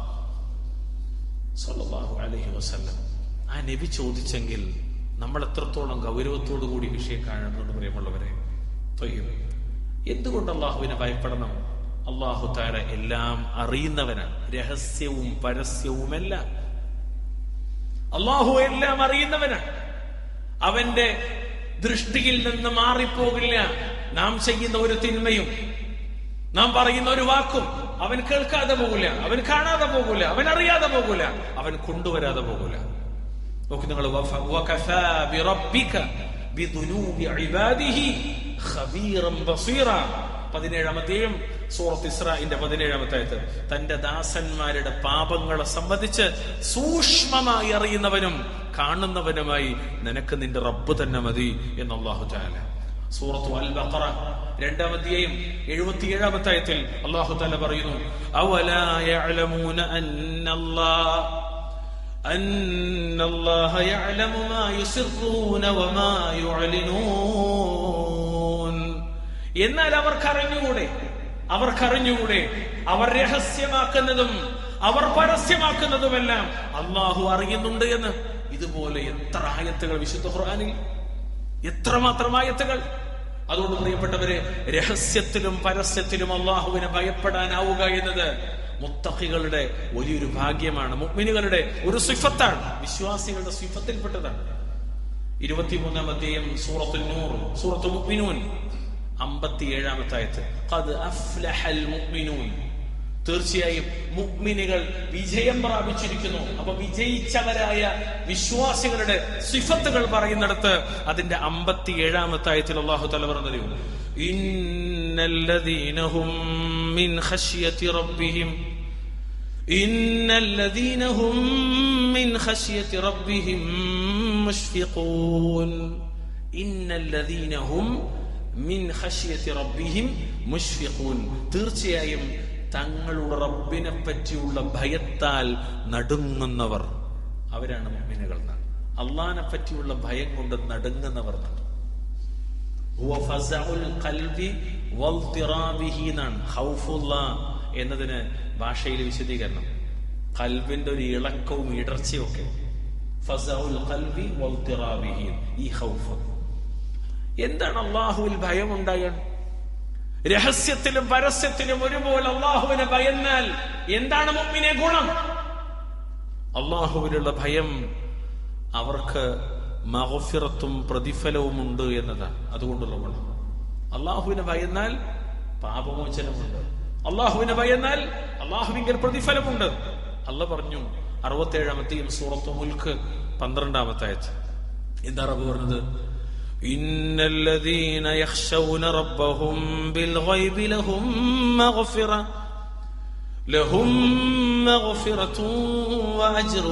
സല്ലല്ലാഹു അലൈഹി വസല്ലം ആ നബി ചോദിച്ചെങ്കിൽ നമ്മൾ എത്രത്തോളം ഗൗരവത്തോടു കൂടി വിഷയം കാണുന്നത് പ്രിയമുള്ളവരെ തൊയ്യും എന്തുകൊണ്ട് അള്ളാഹുവിനെ ഭയപ്പെടണം അള്ളാഹു താര എല്ലാം അറിയുന്നവനാണ് രഹസ്യവും പരസ്യവുമെല്ലാം അള്ളാഹു എല്ലാം അറിയുന്നവനാണ് അവന്റെ ദൃഷ്ടിയിൽ നിന്ന് മാറിപ്പോകില്ല നാം ചെയ്യുന്ന ഒരു തിന്മയും നാം പറയുന്ന ഒരു വാക്കും അവൻ കേൾക്കാതെ പോകില്ല അവൻ കാണാതെ പോകില്ല അവൻ അറിയാതെ പോകില്ല അവൻ കൊണ്ടുവരാതെ പോകില്ല നോക്കി നിങ്ങൾ വകഫാ ബിറബ്ബിക ബിദുനൂബി ഇബാദിഹി ഖബീറൻ ബസീറ പതിനേഴാമത്തെയും സൂറത്ത് ഇസ്രായിന്റെ പതിനേഴാമത്തെ ആയത്ത് തന്റെ ദാസന്മാരുടെ പാപങ്ങളെ സംബന്ധിച്ച് സൂക്ഷ്മമായി അറിയുന്നവനും കാണുന്നവനുമായി നിനക്ക് നിന്റെ റബ്ബ് തന്നെ മതി എന്ന് അള്ളാഹു താല സൂറത്തു അൽ ബഖറ രണ്ടാമത്തെയും എഴുപത്തിയേഴാമത്തെ ആയത്തിൽ അള്ളാഹു താല പറയുന്നു അവലാ യഅലമൂന അന്നല്ലാഹ് أن الله يعلم ما يسرون وما يعلنون എന്നാൽ അവർക്കറിഞ്ഞുകൂടെ അവർക്കറിഞ്ഞുകൂടെ അവർ രഹസ്യമാക്കുന്നതും അവർ പരസ്യമാക്കുന്നതുമെല്ലാം അള്ളാഹു അറിയുന്നുണ്ട് എന്ന് ഇതുപോലെ എത്ര ആയത്തുകൾ വിശുദ്ധ ഖുർആനിൽ എത്രമാത്രം ആയത്തുകൾ അതുകൊണ്ട് പ്രിയപ്പെട്ടവരെ രഹസ്യത്തിലും പരസ്യത്തിലും അള്ളാഹുവിനെ ഭയപ്പെടാനാവുക എന്നത് മുത്തഖികളുടെ വലിയൊരു ഭാഗ്യമാണ് മുഗ്മിനുകളുടെ ഒരു സിഫത്താണ് വിശ്വാസികളുടെ സിഫത്തിൽപ്പെട്ടതാണ് ഇരുപത്തിമൂന്നാം അധ്യായം സൂറത്തു നൂർ സൂറത്തു മുഗ്മിനൂൻ അമ്പത്തിയേഴാമത്തെ ആയത്ത് ഖദ് അഫ്ലഹൽ മുഗ്മിനൂൻ തീർച്ചയായും മുഗ്മിനുകൾ വിജയം പ്രാപിച്ചിരിക്കുന്നു അപ്പൊ വിജയിച്ചവരായ വിശ്വാസികളുടെ സിഫത്തുകൾ പറയുന്നിടത്ത് അതിന്റെ അമ്പത്തി ഏഴാമത്തെ ആയത്തിൽ അള്ളാഹു തല പറഞ്ഞത് ഇന്നല്ലദീനഹും മിൻ ഖശ്യതി റബ്ബിഹിം ഇന്നല്ലദീനഹും മിൻ ഖശ്യതി റബ്ബിഹിം മുഷ്ഫിഖൂൻ ഇന്നല്ലദീനഹും മിൻ ഖശ്യതി റബ്ബിഹിം മുഷ്ഫിഖൂൻ തീർച്ചയായും തങ്ങളുടെ റബ്ബിനെ പറ്റിയുള്ള ഭയത്താൽ നടുങ്ങുന്നവർ അവരാണ് മുഅ്മിനുകൾ എന്നാണ് അള്ളാഹിനെ പറ്റിയുള്ള ഭയം കൊണ്ട് നടുങ്ങുന്നവർ എന്നാണ് എന്നതിന് ഭാഷയിൽ വിശദീകരണം കൽബിന്റെ ഒരു ഇളക്കവും ഇടർച്ചയും ഒക്കെ ഈ ഹൗഫ് എന്താണ് അള്ളാഹുവിൽ ഭയം ഉണ്ടാകാൻ രഹസ്യത്തിലും പരസ്യത്തിലും ഒരുപോലെ അള്ളാഹുവിനെ ഭയന്നാൽ എന്താണ് മുമ്പിനെ ഗുണം അള്ളാഹുവിനുള്ള ഭയം അവർക്ക് മഹഫിറത്തും പ്രതിഫലവും ഉണ്ട് എന്നതാണ് അതുകൊണ്ടുള്ള ഗുണം അള്ളാഹുവിനെ ഭയന്നാൽ പാപമോചനമുണ്ട് അള്ളാഹുവിനെ ഭയന്നാൽ അള്ളാഹുവിന്റെ പ്രതിഫലമുണ്ട് അല്ല പറഞ്ഞു അറുപത്തേഴാമത്തെയും സൂറത്ത് മുൽക്ക് പന്ത്രണ്ടാമത്തെ ആയത് എന്താ റബ്ബ് പറഞ്ഞത് إن الذين يخشون ربهم بالغيب لهم مغفرة لهم مغفرة وأجر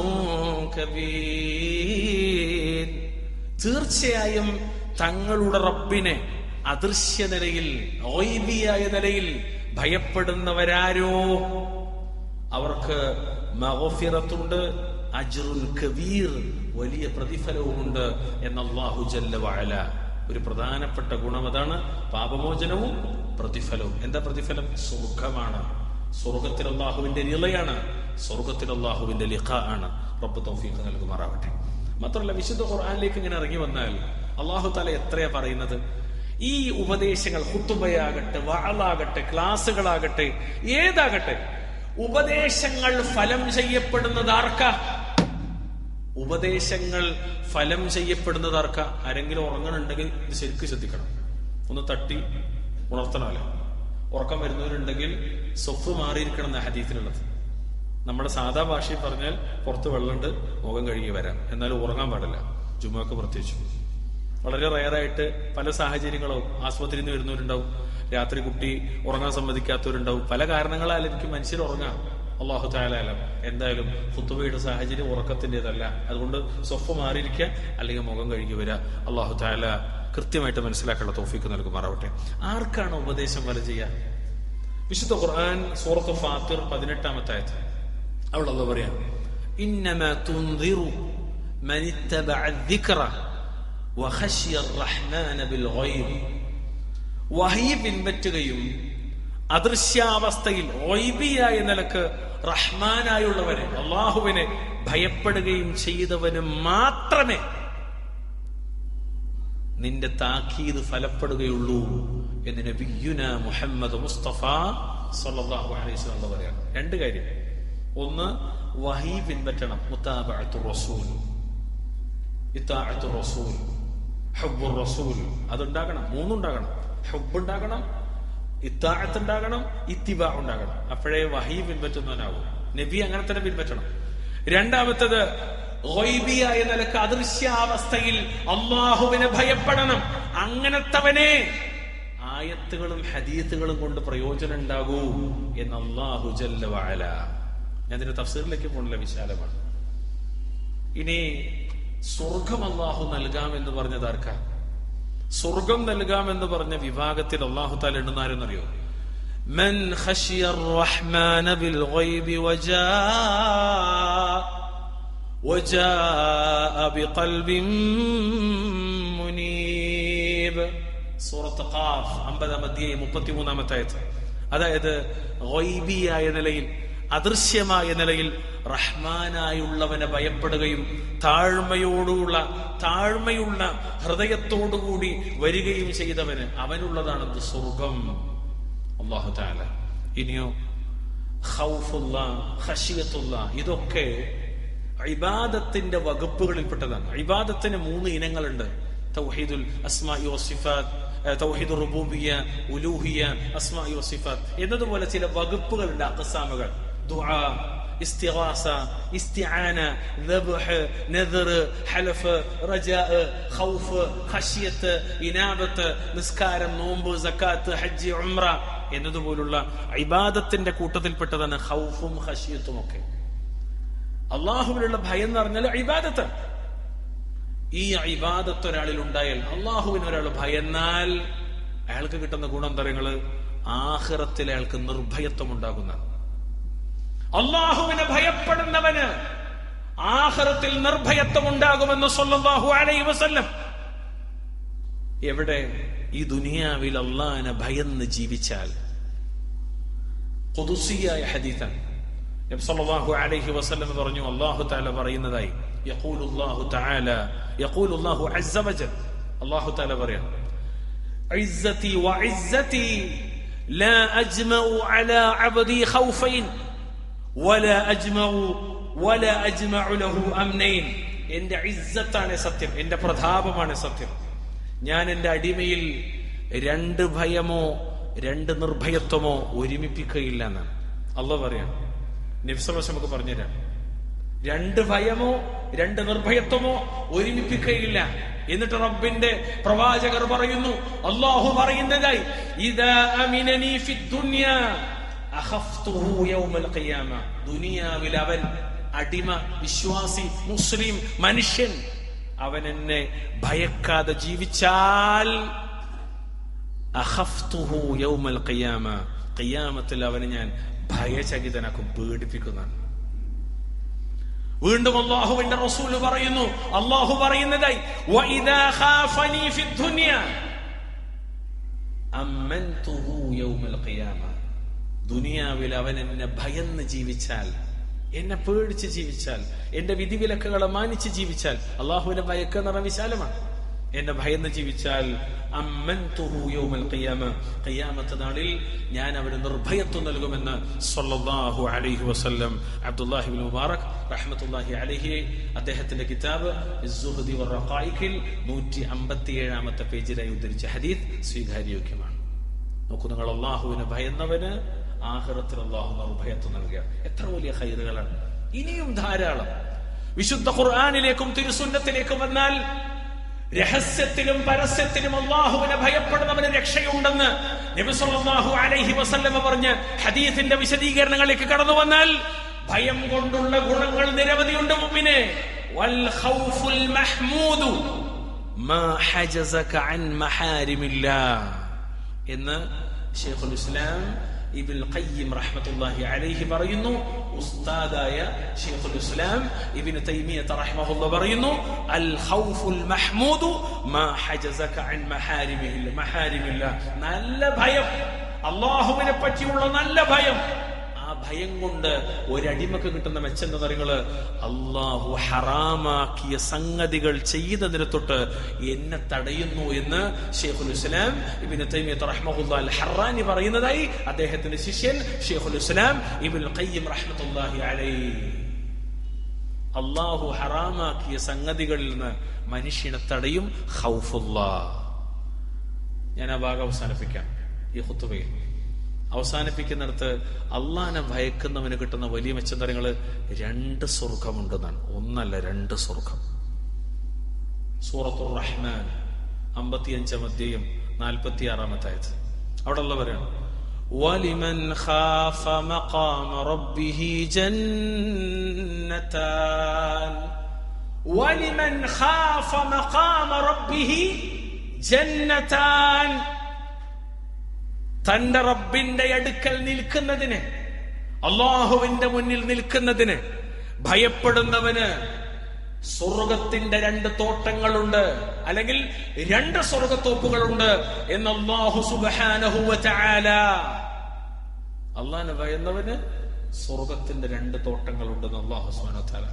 كبير തീർച്ചയായും തങ്ങളുടെ റബ്ബിനെ അദൃശ്യ നിലയിൽ ഓയ്ബിയായ നിലയിൽ ഭയപ്പെടുന്നവരാരോ അവർക്ക് മഹഫിറത്തുണ്ട് അജ്റുൽ കബീർ വലിയ പ്രതിഫലവുമുണ്ട് എന്ന അള്ളാഹു ജല്ല വാഴല ഒരു പ്രധാനപ്പെട്ട ഗുണം അതാണ് പാപമോചനവും പ്രതിഫലവും എന്താ പ്രതിഫലം സ്വർഗമാണ് സ്വർഗത്തിൽ അള്ളാഹുവിന്റെ നിലയാണ് സ്വർഗത്തിൽ അള്ളാഹുവിന്റെ ലിഖ ആണ് റബ്ബ് തൗഫീഖ് നൽകുമാറാവട്ടെ മാത്രമല്ല വിശുദ്ധ ഖുർആനിലേക്ക് ഇങ്ങനെ ഇറങ്ങി വന്നാൽ അള്ളാഹു താല എത്രയാ പറയുന്നത് ഈ ഉപദേശങ്ങൾ ഹുത്തുബയാകട്ടെ വാളാകട്ടെ ക്ലാസ്സുകളാകട്ടെ ഏതാകട്ടെ ഉപദേശങ്ങൾ ഫലം ചെയ്യപ്പെടുന്നത് ആർക്കാ ഉപദേശങ്ങൾ ഫലം ചെയ്യപ്പെടുന്നത് ആർക്കാ ആരെങ്കിലും ഉറങ്ങണുണ്ടെങ്കിൽ ഇത് ശരിക്കും ശ്രദ്ധിക്കണം ഒന്ന് തട്ടി ഉണർത്തണമല്ലോ ഉറക്കം വരുന്നവരുണ്ടെങ്കിൽ സ്വപ്പ് മാറിയിരിക്കണം എന്ന ഹദീത്തിലുള്ളത് നമ്മുടെ സാധാ ഭാഷയിൽ പറഞ്ഞാൽ പുറത്ത് വെള്ളമുണ്ട് മുഖം കഴുകി വരാം എന്നാലും ഉറങ്ങാൻ പാടില്ല ജുമാക്ക് പ്രത്യേകിച്ചു വളരെ റയറായിട്ട് പല സാഹചര്യങ്ങളും ആസ്പത്രിയിൽ നിന്ന് വരുന്നവരുണ്ടാവും രാത്രി കുട്ടി ഉറങ്ങാൻ സമ്മതിക്കാത്തവരുണ്ടാവും പല കാരണങ്ങളായിരിക്കും മനുഷ്യർ ഉറങ്ങാം അള്ളാഹു തായാലും എന്തായാലും ഫുത്തുബയുടെ സാഹചര്യം ഉറക്കത്തിൻ്റെതല്ല അതുകൊണ്ട് സ്വപ്പ് മാറിയിരിക്കുക അല്ലെങ്കിൽ മുഖം കഴുകി വരിക അള്ളാഹു തായാല കൃത്യമായിട്ട് മനസ്സിലാക്കാനുള്ള തോഫിക്ക് നൽകുമാറാവട്ടെ ആർക്കാണ് ഉപദേശം വല ചെയ്യുക വിശുദ്ധ ഖുർആൻ സൂറത്ത് ഫാത്തിർ പതിനെട്ടാമത്തെ ആയത് അവിടെ എന്താ പറയാ ഇന്നമ തുൻദിറു من اتبع الذكر وخشي الرحمن بالغيب വഹി പിൻപറ്റുകയും അദൃശ്യാവസ്ഥയിൽ ഒയ്ബിയായ നിലക്ക് റഹ്മാനായുള്ളവനെ അള്ളാഹുവിനെ ഭയപ്പെടുകയും ചെയ്തവന് മാത്രമേ നിന്റെ താക്കീത് ഫലപ്പെടുകയുള്ളൂ എന്ന് നബിയുന മുഹമ്മദ് മുസ്തഫ സല്ലല്ലാഹു അലൈഹി വസല്ലം പറയാം രണ്ട് കാര്യം ഒന്ന് വഹി പിൻപറ്റണം മുത്താബഅത്തു റസൂൽ ഇത്താഅത്തു റസൂൽ ഹബ്ബുർ റസൂൽ അതുണ്ടാകണം മൂന്നുണ്ടാകണം ഹബ്ബ് ഉണ്ടാകണം ഇത്താഅത്ത് ഉണ്ടാകണം ഇത്തിബാ ഉണ്ടാകണം അപ്പോഴേ വഹി പിൻപറ്റുന്നവനാകും നബി അങ്ങനെ തന്നെ പിൻപറ്റണം രണ്ടാമത്തത് ഗൈബിയായ നിലക്ക് അദൃശ്യാവസ്ഥയിൽ അള്ളാഹുവിനെ ഭയപ്പെടണം അങ്ങനത്തവനെ ആയത്തുകളും ഹദീത്തുകളും കൊണ്ട് പ്രയോജനം ഉണ്ടാകൂ എന്ന് അള്ളാഹു ജല്ല വാല ഞാൻ ഇതിന്റെ തഫ്സീറിലേക്ക് പോണില്ല വിശാലമാണ് ഇനി സ്വർഗം അള്ളാഹു നൽകാം എന്ന് പറഞ്ഞത് ആർക്കാ സ്വർഗം നൽകാം എന്ന് പറഞ്ഞ വിഭാഗത്തിൽ അള്ളാഹു താല എണ്ണുന്നാരെന്നറിയോ من خشي الرحمن بالغيب وجاء وجاء بقلب منيب സൂറത്ത് ഖാഫ് അമ്പതാം അധ്യായം മുപ്പത്തിമൂന്നാമത്തെ ആയത് അതായത് ഗൈബിയായ നിലയിൽ അദൃശ്യമായ നിലയിൽ റഹ്മാനായുള്ളവനെ ഭയപ്പെടുകയും താഴ്മയോടുള്ള താഴ്മയുള്ള ഹൃദയത്തോടുകൂടി വരികയും ചെയ്തവന് അവനുള്ളതാണ് ഇത് സ്വർഗം അള്ളാഹു താല ഇനിയോ ഖൗഫുള്ള ഖശിയത്തുള്ള ഇതൊക്കെ ഇബാദത്തിന്റെ വകുപ്പുകളിൽപ്പെട്ടതാണ് ഇബാദത്തിന് മൂന്ന് ഇനങ്ങളുണ്ട് തൗഹീദുൽ അസ്മാഇ വസിഫാത്ത് തൗഹീദുർ റുബൂബിയ ഉലൂഹിയ അസ്മാഇ വസിഫാത്ത് എന്നതുപോലെ ചില വകുപ്പുകളുണ്ട് അഖസാമുകൾ ദുആ ഇസ്തിഗാസ ഇസ്തിആന ദബ്ഹ് നദർ ഹലഫ് റജാ ഖൗഫ് ഖശിയത്ത് ഇനാബത്ത് നിസ്കാരം നോമ്പ് സക്കാത്ത് ഹജ്ജ് ഉംറ എന്നതുപോലുള്ള ഇബാദത്തിന്റെ കൂട്ടത്തിൽപ്പെട്ടതാണ് ഖൗഫും ഖശിയത്തും ഒക്കെ അള്ളാഹുവിനുള്ള ഭയം എന്ന് പറഞ്ഞാൽ ഇബാദത്ത് ഈ ഇബാദത്ത് ഒരാളിൽ ഉണ്ടായാൽ അള്ളാഹുവിന് ഒരാൾ ഭയന്നാൽ അയാൾക്ക് കിട്ടുന്ന ഗുണന്തരങ്ങള് ആഹ്റത്തിൽ അയാൾക്ക് നിർഭയത്വം ഉണ്ടാകുന്നതാണ് അള്ളാഹുവിനെ ഭയപ്പെടുന്നവന് ആഹ്റത്തിൽ നിർഭയത്വം ഉണ്ടാകുമെന്ന് സല്ലല്ലാഹു അലൈഹി വസല്ലം എവിടെ ഈ ദുനിയാവിൽ അള്ളാഹിനെ ഭയന്ന് ജീവിച്ചാൽ കൊതുസിയായ ഹദീത്താണ് നബി സല്ലല്ലാഹു അലൈഹി വസല്ലം പറഞ്ഞു അല്ലാഹു തആല പറയുന്നതായി യഖൂലു അല്ലാഹു തആല യഖൂലു അല്ലാഹു അസ്സ വജൽ അല്ലാഹു തആല പറയാം ഇസ്സതി വഇസ്സതി لا أجمع على عبدي خوفين ولا أجمع ولا أجمع له أمنين എന്റെ ഇസ്സത്താണ് സത്യം എന്റെ പ്രതാപമാണ് സത്യം ഞാൻ എന്റെ അടിമയിൽ രണ്ട് ഭയമോ രണ്ട് നിർഭയത്വമോ ഒരുമിപ്പിക്കുകയില്ല എന്നാണ് അല്ല പറയാണ് നിഫ്സവശം നമുക്ക് പറഞ്ഞുതരാം രണ്ട് ഭയമോ രണ്ട് നിർഭയത്വമോ ഒരുമിപ്പിക്കുകയില്ല എന്നിട്ട് റബ്ബിന്റെ പ്രവാചകർ പറയുന്നു അള്ളാഹു പറയുന്നതായി ഇതാ അമിനനി ഫി ദുനിയ അഖഫ്തുഹു യൗമൽ ഖിയാമ ദുനിയാവിൽ അവൻ അടിമ വിശ്വാസി മുസ്ലിം മനുഷ്യൻ അവൻ എന്നെ ഭയക്കാതെ ജീവിച്ചാൽ അഖഫ്തുഹു യൗമൽ ഖിയാമ ഖിയാമത്തിൽ അവനെ ഞാൻ ഭയചകിതനാക്കും പേടിപ്പിക്കുന്നതാണ് വീണ്ടും അള്ളാഹുവിന്റെ റസൂല് പറയുന്നു അള്ളാഹു പറയുന്നതായി വഇദാ ഖാഫനി ഫി ദുനിയ അമ്മൻതുഹു യൗമൽ ഖിയാമ ദുനിയാവിൽ അവൻ എന്നെ ഭയന്ന് ജീവിച്ചാൽ എന്നെ പേടിച്ച് ജീവിച്ചാൽ എന്റെ വിധിവിലക്കുകളെ മാനിച്ച് ജീവിച്ചാൽ അള്ളാഹുവിന്റെ ഭയക്ക് എന്ന് പറഞ്ഞ വിശാലമാണ് എന്നെ ഭയന്ന് ജീവിച്ചാൽ അമ്മൻതുഹു യൗമൽ ഖിയാമ ഖിയാമത്ത് നാളിൽ ഞാൻ അവന് നിർഭയത്വം നൽകുമെന്ന് സല്ലല്ലാഹു അലൈഹി വസല്ലം അബ്ദുല്ലാഹി ബിൻ മുബാറക് റഹ്മത്തുള്ളാഹി അലൈഹി അദ്ദേഹത്തിന്റെ കിതാബ് ഇസ്സുഹദി വറഖായിഖിൽ 157ാമത്തെ പേജിലായി ഉദ്ധരിച്ച ഹദീസ് സ്വീകാര്യോഗ്യമാണ് നോക്കൂ നിങ്ങൾ അള്ളാഹുവിനെ ഭയന്നവന് ആഹ്റത്തിൽ അള്ളാഹു നിർഭയത്വം നൽകുക എത്ര വലിയ ഹൈറുകളാണ് ഇനിയും ധാരാളം വിശുദ്ധ ഖുർആാനിലേക്കും തിരുസുന്നത്തിലേക്കും വന്നാൽ രഹസ്യത്തിലും പരസ്യത്തിലും അള്ളാഹുവിനെ ഭയപ്പെടുന്നവന് രക്ഷയുണ്ടെന്ന് നബിസല്ലാഹു അലൈഹി വസല്ലമ പറഞ്ഞ് ഹദീസിന്റെ വിശദീകരണങ്ങളിലേക്ക് കടന്നു വന്നാൽ ഭയം കൊണ്ടുള്ള ഗുണങ്ങൾ നിരവധിയുണ്ട് മുമ്പിനെ വൽ ഖൗഫുൽ മഹ്മൂദു മാ ഹജസക അൻ മഹാരിമില്ലാഹ് എന്ന് ഷെയ്ഖുൽ ഇസ്ലാം ഇബിൻ ഖയ്യിം റഹ്മത്തുള്ളാഹി അലൈഹി പറയുന്നു ഉസ്താദായ ഷെയ്ഖുൽ ഇസ്ലാം ഇബ്നു തൈമിയ്യ റഹ്മഹുള്ള പറയുന്നു അൽ ഖൗഫുൽ മഹ്മൂദു മാ ഹജസക അൻ മഹാരിമില്ല മഹാരിമില്ല നല്ല ഭയം അള്ളാഹുവിനെ പറ്റിയുള്ള നല്ല ഭയം ആ ഭയം കൊണ്ട് ഒരടിമക്ക് കിട്ടുന്ന മെച്ചം എന്താ നിങ്ങള് അള്ളാഹു ഹറാമാക്കിയ സംഗതികൾ ചെയ്തതിനെ തൊട്ട് എന്നെ തടയുന്നു എന്ന് ഷെയ്ഖുൽ ഇസ്ലാം ഇബിൻ തൈമിയത്ത് റഹ്മഹുല്ലാ അൽ ഹറാനി പറയുന്നതായി അദ്ദേഹത്തിന്റെ ശിഷ്യൻ ഷെയ്ഖുൽ ഇസ്ലാം ഇബിൻ ഖയ്യിം റഹ്മത്തുള്ളാഹി അലൈഹി അള്ളാഹു ഹറാമാക്കിയ സംഗതികളിൽ നിന്ന് മനുഷ്യനെ തടയും ഖൗഫുല്ലാ ഞാൻ ആ ഭാഗം അവസാനിപ്പിക്കാം ഈ ഹുത്തുബയിൽ അവസാനിപ്പിക്കുന്നിടത്ത് അള്ളാനെ ഭയക്കുന്നവന് കിട്ടുന്ന വലിയ മെച്ചന്തരങ്ങള് രണ്ട് സ്വർഗമുണ്ടെന്നാണ് ഒന്നല്ല രണ്ട് സ്വർഗം സൂറത്തുർ റഹ്മാൻ അമ്പത്തിയഞ്ചാം അധ്യായം നാൽപ്പത്തി ആറാമത്തെ ആയത് അവിടെ ഉള്ളവരാണ് ولمن خاف مقام ربه جنتان ولمن خاف مقام ربه جنتان തന്റെ റബ്ബിന്റെ അടുക്കൽ നിൽക്കുന്നതിന് അള്ളാഹുവിന്റെ മുന്നിൽ നിൽക്കുന്നതിന് ഭയപ്പെടുന്നവന് സ്വർഗത്തിന്റെ രണ്ട് തോട്ടങ്ങളുണ്ട് അല്ലെങ്കിൽ രണ്ട് സ്വർഗത്തോപ്പുകളുണ്ട് എന്ന് അള്ളാഹു സുബാനഹുവ അള്ളാഹിനെ ഭയന്നവന് സ്വർഗത്തിന്റെ രണ്ട് തോട്ടങ്ങളുണ്ടെന്ന് അള്ളാഹു സുബാന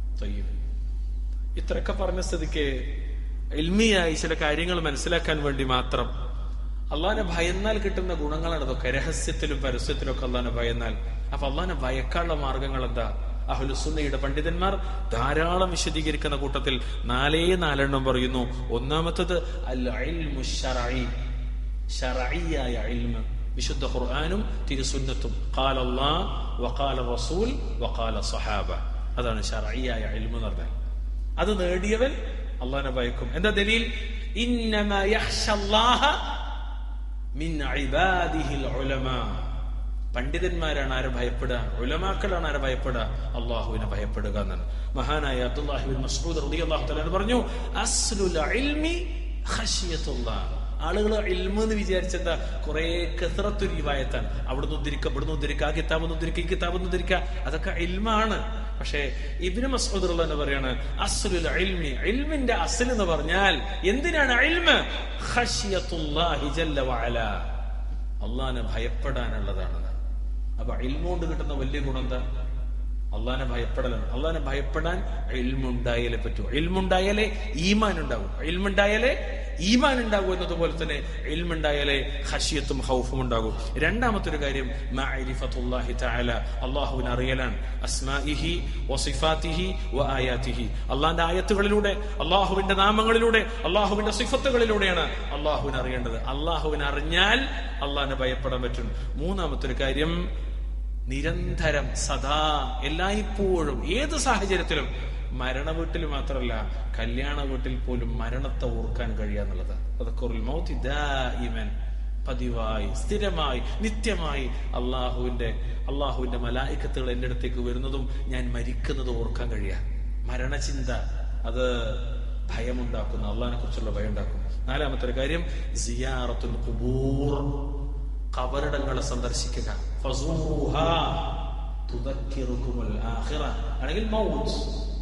ഇത്രയൊക്കെ പറഞ്ഞ സ്ഥിതിക്ക് എൽമിയായി ചില കാര്യങ്ങൾ മനസ്സിലാക്കാൻ വേണ്ടി മാത്രം അള്ളാഹിനെ ഭയന്നാൽ കിട്ടുന്ന ഗുണങ്ങളാണ് ഇതൊക്കെ രഹസ്യത്തിലും പരസ്യത്തിലും ഒക്കെ അള്ളാഹിനെ ഭയന്നാൽ അപ്പൊ അള്ളാഹിനെ ഭയക്കാനുള്ള മാർഗങ്ങൾ എന്താ അഹുലുസുന്നയുടെ പണ്ഡിതന്മാർ ധാരാളം വിശദീകരിക്കുന്ന കൂട്ടത്തിൽ നാലേ നാലെണ്ണം പറയുന്നു ഒന്നാമത്തത് അൽ ഇൽമു ശറഈ ശറഈയായ ഇൽമ് വിശുദ്ധ ഖുർആനും തിരുസുന്നത്തും ഖാല അല്ലാഹ് വഖാല റസൂൽ വഖാല സഹാബ അതാണ് ശറഈയായ ഇൽമ് എന്ന് പറഞ്ഞാൽ അത് നേടിയവൻ അള്ളാഹിനെ ഭയക്കും എന്താ ദലീൽ ഇന്നമ യഖ്ഷല്ലാഹ മിൻ ഇബാദിഹിൽ ഉലമാ പണ്ഡിതന്മാരാണ് ആരെ ഭയപ്പെടുക ഉലമാക്കളാണ് ആരെ ഭയപ്പെടുക അള്ളാഹുവിനെ ഭയപ്പെടുക എന്നാണ് മഹാനായ അബ്ദുല്ലാഹിബിൻ മസ്ഊദ് റളിയല്ലാഹു തആല പറഞ്ഞു അസ്ലുൽ ഇൽമി ഖശിയത്തുല്ലാഹ് ആളുകൾ ഇൽമ എന്ന് വിചാരിച്ചെന്താ കുറെ കസറത്തു രീവായത്താണ് അവിടുന്ന് ഉദ്ധരിക്കുക ഇവിടുന്ന് ഉദ്ധരിക്കുക ആ കിതാബ് ഒന്ന് ഉദ്ധരിക്കുക ഈ കിതാബ് ഒന്ന് ഉദ്ധരിക്കുക അതൊക്കെ ഇൽമാണ് പക്ഷേ ഇബിന് മസൂദ് എന്ന് പറയാണ് അസ്ലുൽ ഇൽമി ഇൽമിന്റെ അസൽ എന്ന് പറഞ്ഞാൽ എന്തിനാണ് ഇൽമ് ഖശിയത്തുല്ലാഹി ജല്ല വഅല അള്ളാഹിനെ ഭയപ്പെടാനുള്ളതാണ് അപ്പൊ ഇൽമുകൊണ്ട് കിട്ടുന്ന വലിയ ഗുണം എന്താ അള്ളാഹിനെ ഭയപ്പെടലാണ് അള്ളാഹിനെ ഭയപ്പെടാൻ ഇൽമുണ്ടായാലേ പറ്റൂ ഇൽമുണ്ടായാലേ ഈമാൻ ഉണ്ടാവും ഇൽമുണ്ടായാലേ ഈമാൻ ഉണ്ടാകും എന്നതുപോലെ തന്നെ ഇൽമുണ്ടായാലേ ഹഷിയത്തും ഹൗഫും ഉണ്ടാകും രണ്ടാമത്തെ ഒരു കാര്യം മഅരിഫത്തുല്ലാഹി തആല അള്ളാഹുവിനെ അറിയലാണ് അസ്മാഇഹി വസിഫാത്തിഹി വആയാതിഹി അള്ളാഹിന്റെ ആയത്തുകളിലൂടെ അള്ളാഹുവിന്റെ നാമങ്ങളിലൂടെ അള്ളാഹുവിന്റെ സിഫത്തുകളിലൂടെയാണ് അള്ളാഹുവിനെ അറിയേണ്ടത് അള്ളാഹുവിനെ അറിഞ്ഞാൽ അള്ളാഹിനെ ഭയപ്പെടാൻ പറ്റും മൂന്നാമത്തെ ഒരു കാര്യം നിരന്തരം സദാ എല്ലായ്പ്പോഴും ഏത് സാഹചര്യത്തിലും മരണ വീട്ടിൽ മാത്രമല്ല കല്യാണ വീട്ടിൽ പോലും മരണത്തെ ഓർക്കാൻ കഴിയാന്നുള്ളത് അതൊക്കെ പതിവായി സ്ഥിരമായി നിത്യമായി അള്ളാഹുവിന്റെ അള്ളാഹുവിന്റെ മലായിക്കത്തുകൾ എന്റെ അടുത്തേക്ക് വരുന്നതും ഞാൻ മരിക്കുന്നത് ഓർക്കാൻ കഴിയാ മരണചിന്ത അത് ഭയമുണ്ടാക്കുന്നു അള്ളാഹിനെ കുറിച്ചുള്ള ഭയം ഉണ്ടാക്കും നാലാമത്തെ ഒരു കാര്യം സിയാറത്തുൽ ഖുബൂർ കബറിടങ്ങളെ സന്ദർശിക്കുക ഫസൂറുഹാ തുദക്കിറുക്കുമുൽ ആഖിറ അല്ലെങ്കിൽ മൗത്ത്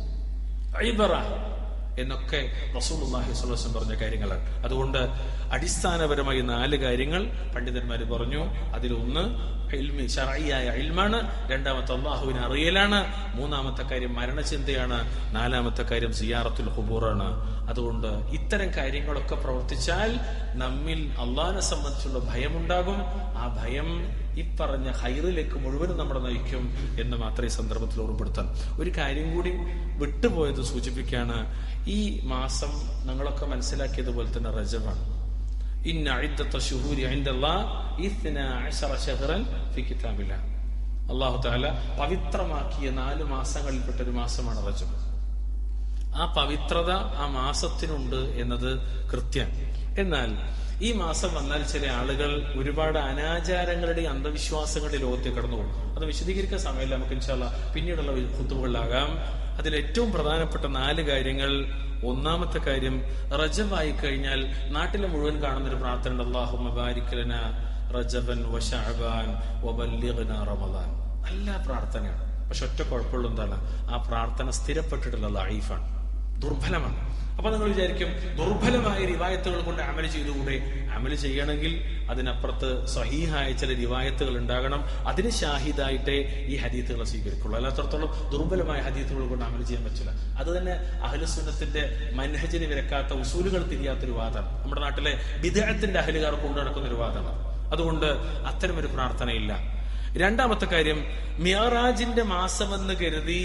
ഐബറ എന്നൊക്കെ റസൂലുള്ളാഹി സ്വല്ലല്ലാഹു അലൈഹി പറഞ്ഞ കാര്യങ്ങളാണ് അതുകൊണ്ട് അടിസ്ഥാനപരമായി നാല് കാര്യങ്ങൾ പണ്ഡിതന്മാർ പറഞ്ഞു അതിലൊന്ന് ഇൽമി ശറഈയായ ഇൽമാണ് രണ്ടാമത്തെ അള്ളാഹുവിനെ അറിയലാണ് മൂന്നാമത്തെ കാര്യം മരണചിന്തയാണ് നാലാമത്തെ കാര്യം സിയാറത്തുൽ ഹുബൂറാണ് അതുകൊണ്ട് ഇത്തരം കാര്യങ്ങളൊക്കെ പ്രവർത്തിച്ചാൽ നമ്മിൽ അള്ളാഹിനെ സംബന്ധിച്ചുള്ള ഭയമുണ്ടാകും ആ ഭയം ഇപ്പറഞ്ഞ ഹൈറിലേക്ക് മുഴുവനും നമ്മുടെ നയിക്കും എന്ന് മാത്രമേ ഈ സന്ദർഭത്തിൽ ഓർമ്മപ്പെടുത്താൻ ഒരു കാര്യം കൂടി വിട്ടുപോയത് സൂചിപ്പിക്കുകയാണ് ഈ മാസം നിങ്ങളൊക്കെ മനസ്സിലാക്കിയതുപോലെ തന്നെ റജബാണ് ഇന്ന ഇദ്ദത്ത ശുഹൂരി ഇൻദല്ലാഹ് ഇത്ന അശറ ശഹറൻ ഫി കിതാബില്ലാഹ് അല്ലാഹു തആല പവിത്രമാക്കിയ നാല് മാസങ്ങളിൽപ്പെട്ട ഒരു മാസമാണ് റജബ് ആ പവിത്രത ആ മാസത്തിനുണ്ട് എന്നത് കൃത്യം എന്നാൽ ഈ മാസം വന്നാൽ ചില ആളുകൾ ഒരുപാട് അനാചാരങ്ങളുടെ അന്ധവിശ്വാസങ്ങളുടെ ലോകത്തിൽ കടന്നു പോകും അത് വിശദീകരിക്കാൻ സമയമില്ല നമുക്ക് ഇൻഷാല്ല പിന്നീടുള്ള കുത്തുകളിലാകാം അതിൽ ഏറ്റവും പ്രധാനപ്പെട്ട നാല് കാര്യങ്ങൾ ഒന്നാമത്തെ കാര്യം റജബായി കഴിഞ്ഞാൽ നാട്ടിലെ മുഴുവൻ കാണുന്ന ഒരു പ്രാർത്ഥന അള്ളാഹു മബാരിക്കലന റജബൻ വശഅബാൻ വബല്ലിഗ്ന റമദാൻ നല്ല പ്രാർത്ഥനയാണ് പക്ഷെ ഒറ്റ കുഴപ്പമുള്ള എന്താണ് ആ പ്രാർത്ഥന സ്ഥിരപ്പെട്ടിട്ടുള്ള ലൈഫാണ് ദുർബലമാണ് അപ്പൊ നിങ്ങൾ വിചാരിക്കും ദുർബലമായ റിവായത്തുകൾ കൊണ്ട് അമൽ ചെയ്തുകൂടെ അമൽ ചെയ്യണമെങ്കിൽ അതിനപ്പുറത്ത് സഹീഹായ ചില റിവായത്തുകൾ ഉണ്ടാകണം അതിന് ഷാഹിദായിട്ടേ ഈ ഹദീത്തുകളെ സ്വീകരിക്കുള്ളൂ അല്ലാത്തടത്തോളം ദുർബലമായ ഹദീത്തുകൾ കൊണ്ട് അമൽ ചെയ്യാൻ പറ്റില്ല അത് തന്നെ അഹലുസുന്നത്തിന്റെ മൻഹജിന് വിരക്കാത്ത ഉസൂലുകൾ തിരിയാത്തൊരു വാദമാണ് നമ്മുടെ നാട്ടിലെ വിദേഹത്തിന്റെ അഹലുകാർ കൊണ്ടു നടക്കുന്ന ഒരു വാദമാണ് അതുകൊണ്ട് അത്തരമൊരു പ്രാർത്ഥനയില്ല രണ്ടാമത്തെ കാര്യം മിയറാജിന്റെ മാസമെന്ന് കരുതി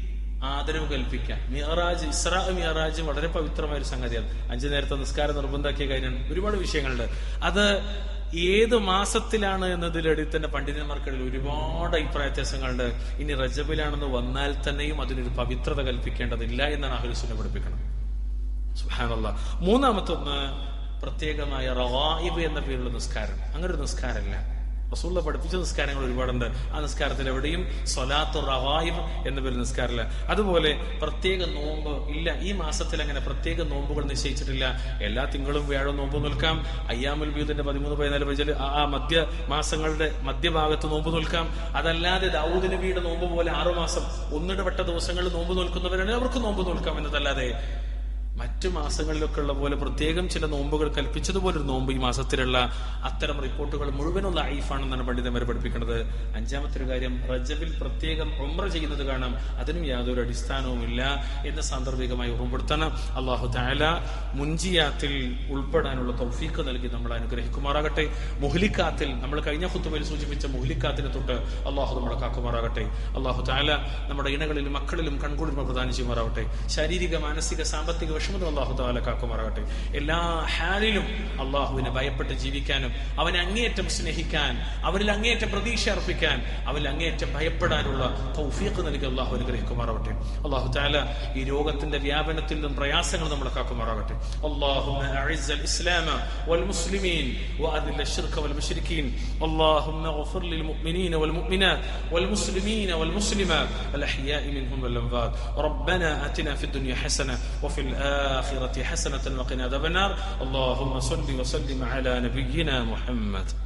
ആദരവ് കൽപ്പിക്കാൻ മിയറാജ് ഇസ്രാ മിയറാജ് വളരെ പവിത്രമായ ഒരു സംഗതിയാണ് അഞ്ചു നേരത്തെ നിസ്കാരം നിർബന്ധാക്കിയ കാര്യമാണ് ഒരുപാട് വിഷയങ്ങളുണ്ട് അത് ഏത് മാസത്തിലാണ് എന്നതിലടി തന്നെ പണ്ഡിതന്മാർക്കിടയിൽ ഒരുപാട് അഭിപ്രായ വ്യത്യാസങ്ങളുണ്ട് ഇനി റജബിലാണെന്ന് വന്നാൽ തന്നെയും അതിനൊരു പവിത്രത കൽപ്പിക്കേണ്ടതില്ല എന്നാണ് അഹുലുസുനെ പഠിപ്പിക്കണം സുഹാനുള്ള മൂന്നാമത്തെ ഒന്ന് പ്രത്യേകമായ റവായിബ് എന്ന പേരുള്ള നിസ്കാരം അങ്ങനെ ഒരു നിസ്കാരമില്ല റസൂള്ള പഠിപ്പിച്ച നിസ്കാരങ്ങൾ ഒരുപാടുണ്ട് ആ നിസ്കാരത്തിൽ എവിടെയും സൊലാത്തു റവായിബ് എന്ന പേര് നിസ്കാരമില്ല അതുപോലെ പ്രത്യേക നോമ്പ് ഇല്ല ഈ മാസത്തിൽ അങ്ങനെ പ്രത്യേക നോമ്പുകൾ നിശ്ചയിച്ചിട്ടില്ല എല്ലാ തിങ്കളും വ്യാഴവും നോമ്പ് നിൽക്കാം അയ്യാമുൽ ബീദിന്റെ പതിമൂന്ന് പതിനാല് പതിനഞ്ചിൽ ആ മധ്യ മാസങ്ങളുടെ മധ്യഭാഗത്ത് നോമ്പ് നിൽക്കാം അതല്ലാതെ ദാവൂദ് നബിയുടെ നോമ്പ് പോലെ ആറുമാസം ഒന്നിടപെട്ട ദിവസങ്ങളിൽ നോമ്പ് നിൽക്കുന്നവരാണ് അവർക്ക് നോമ്പ് നിൽക്കാം എന്നതല്ലാതെ മറ്റു മാസങ്ങളിലൊക്കെ ഉള്ള പോലെ പ്രത്യേകം ചില നോമ്പുകൾ കൽപ്പിച്ചതുപോലെ ഒരു നോമ്പ് ഈ മാസത്തിലുള്ള അത്തരം റിപ്പോർട്ടുകൾ മുഴുവനുള്ള ഐഫാണെന്നാണ് പണ്ഡിതന്മാർ പഠിപ്പിക്കുന്നത് അഞ്ചാമത്തെ ഒരു കാര്യം റജബിൽ പ്രത്യേകം ഉമ്ര ചെയ്യുന്നത് കാണാം അതിനും യാതൊരു അടിസ്ഥാനവുമില്ല എന്ന് സാന്ദർഭികമായി ഓർമ്മപ്പെടുത്തണം അള്ളാഹു താല മുഞ്ചിയാത്തിൽ ഉൾപ്പെടാനുള്ള തൗഫീക്ക് നൽകി നമ്മൾ അനുഗ്രഹിക്കുമാറാകട്ടെ മുഹ്ലിക്കാത്തിൽ നമ്മൾ കഴിഞ്ഞ ഹുത്തുബയിൽ സൂചിപ്പിച്ച മുഹ്ലിക്കാത്തിനെ തൊട്ട് അള്ളാഹു നമ്മളെ കാക്കുമാറാകട്ടെ അള്ളാഹു താല നമ്മുടെ ഇണകളിലും മക്കളിലും കൺകുളിർമ പ്രദാനം ചെയ്യുമാറാവട്ടെ ശാരീരിക മാനസിക സാമ്പത്തിക വിഷമത അള്ളാഹു താല കാക്കുമാറാകട്ടെ എല്ലാ ഹാലിലും അള്ളാഹുവിനെ ഭയപ്പെട്ട് ജീവിക്കാനും അവനെ അങ്ങേയറ്റം സ്നേഹിക്കാൻ അവനിൽ അങ്ങേയറ്റം പ്രതീക്ഷ അർപ്പിക്കാൻ അവനിൽ അങ്ങേയറ്റം ഭയപ്പെടാനുള്ള തൗഫീഖ് നൽകി അള്ളാഹു അനുഗ്രഹിക്കുമാറാവട്ടെ അള്ളാഹു താല ഈ രോഗത്തിന്റെ വ്യാപനത്തിൽ നിന്നും പ്രയാസങ്ങൾ നമ്മളെ കാക്കുമാറാകട്ടെ اللهم أعز الإسلام والمسلمين وأذل الشرك والمشركين اللهم اغفر للمؤمنين والمؤمنات والمسلمين والمسلمات الأحياء منهم والأموات ربنا آتنا في الدنيا حسنة وفي الآخرة حسنة وقنا عذاب النار اللهم صل وسلم على نبينا محمد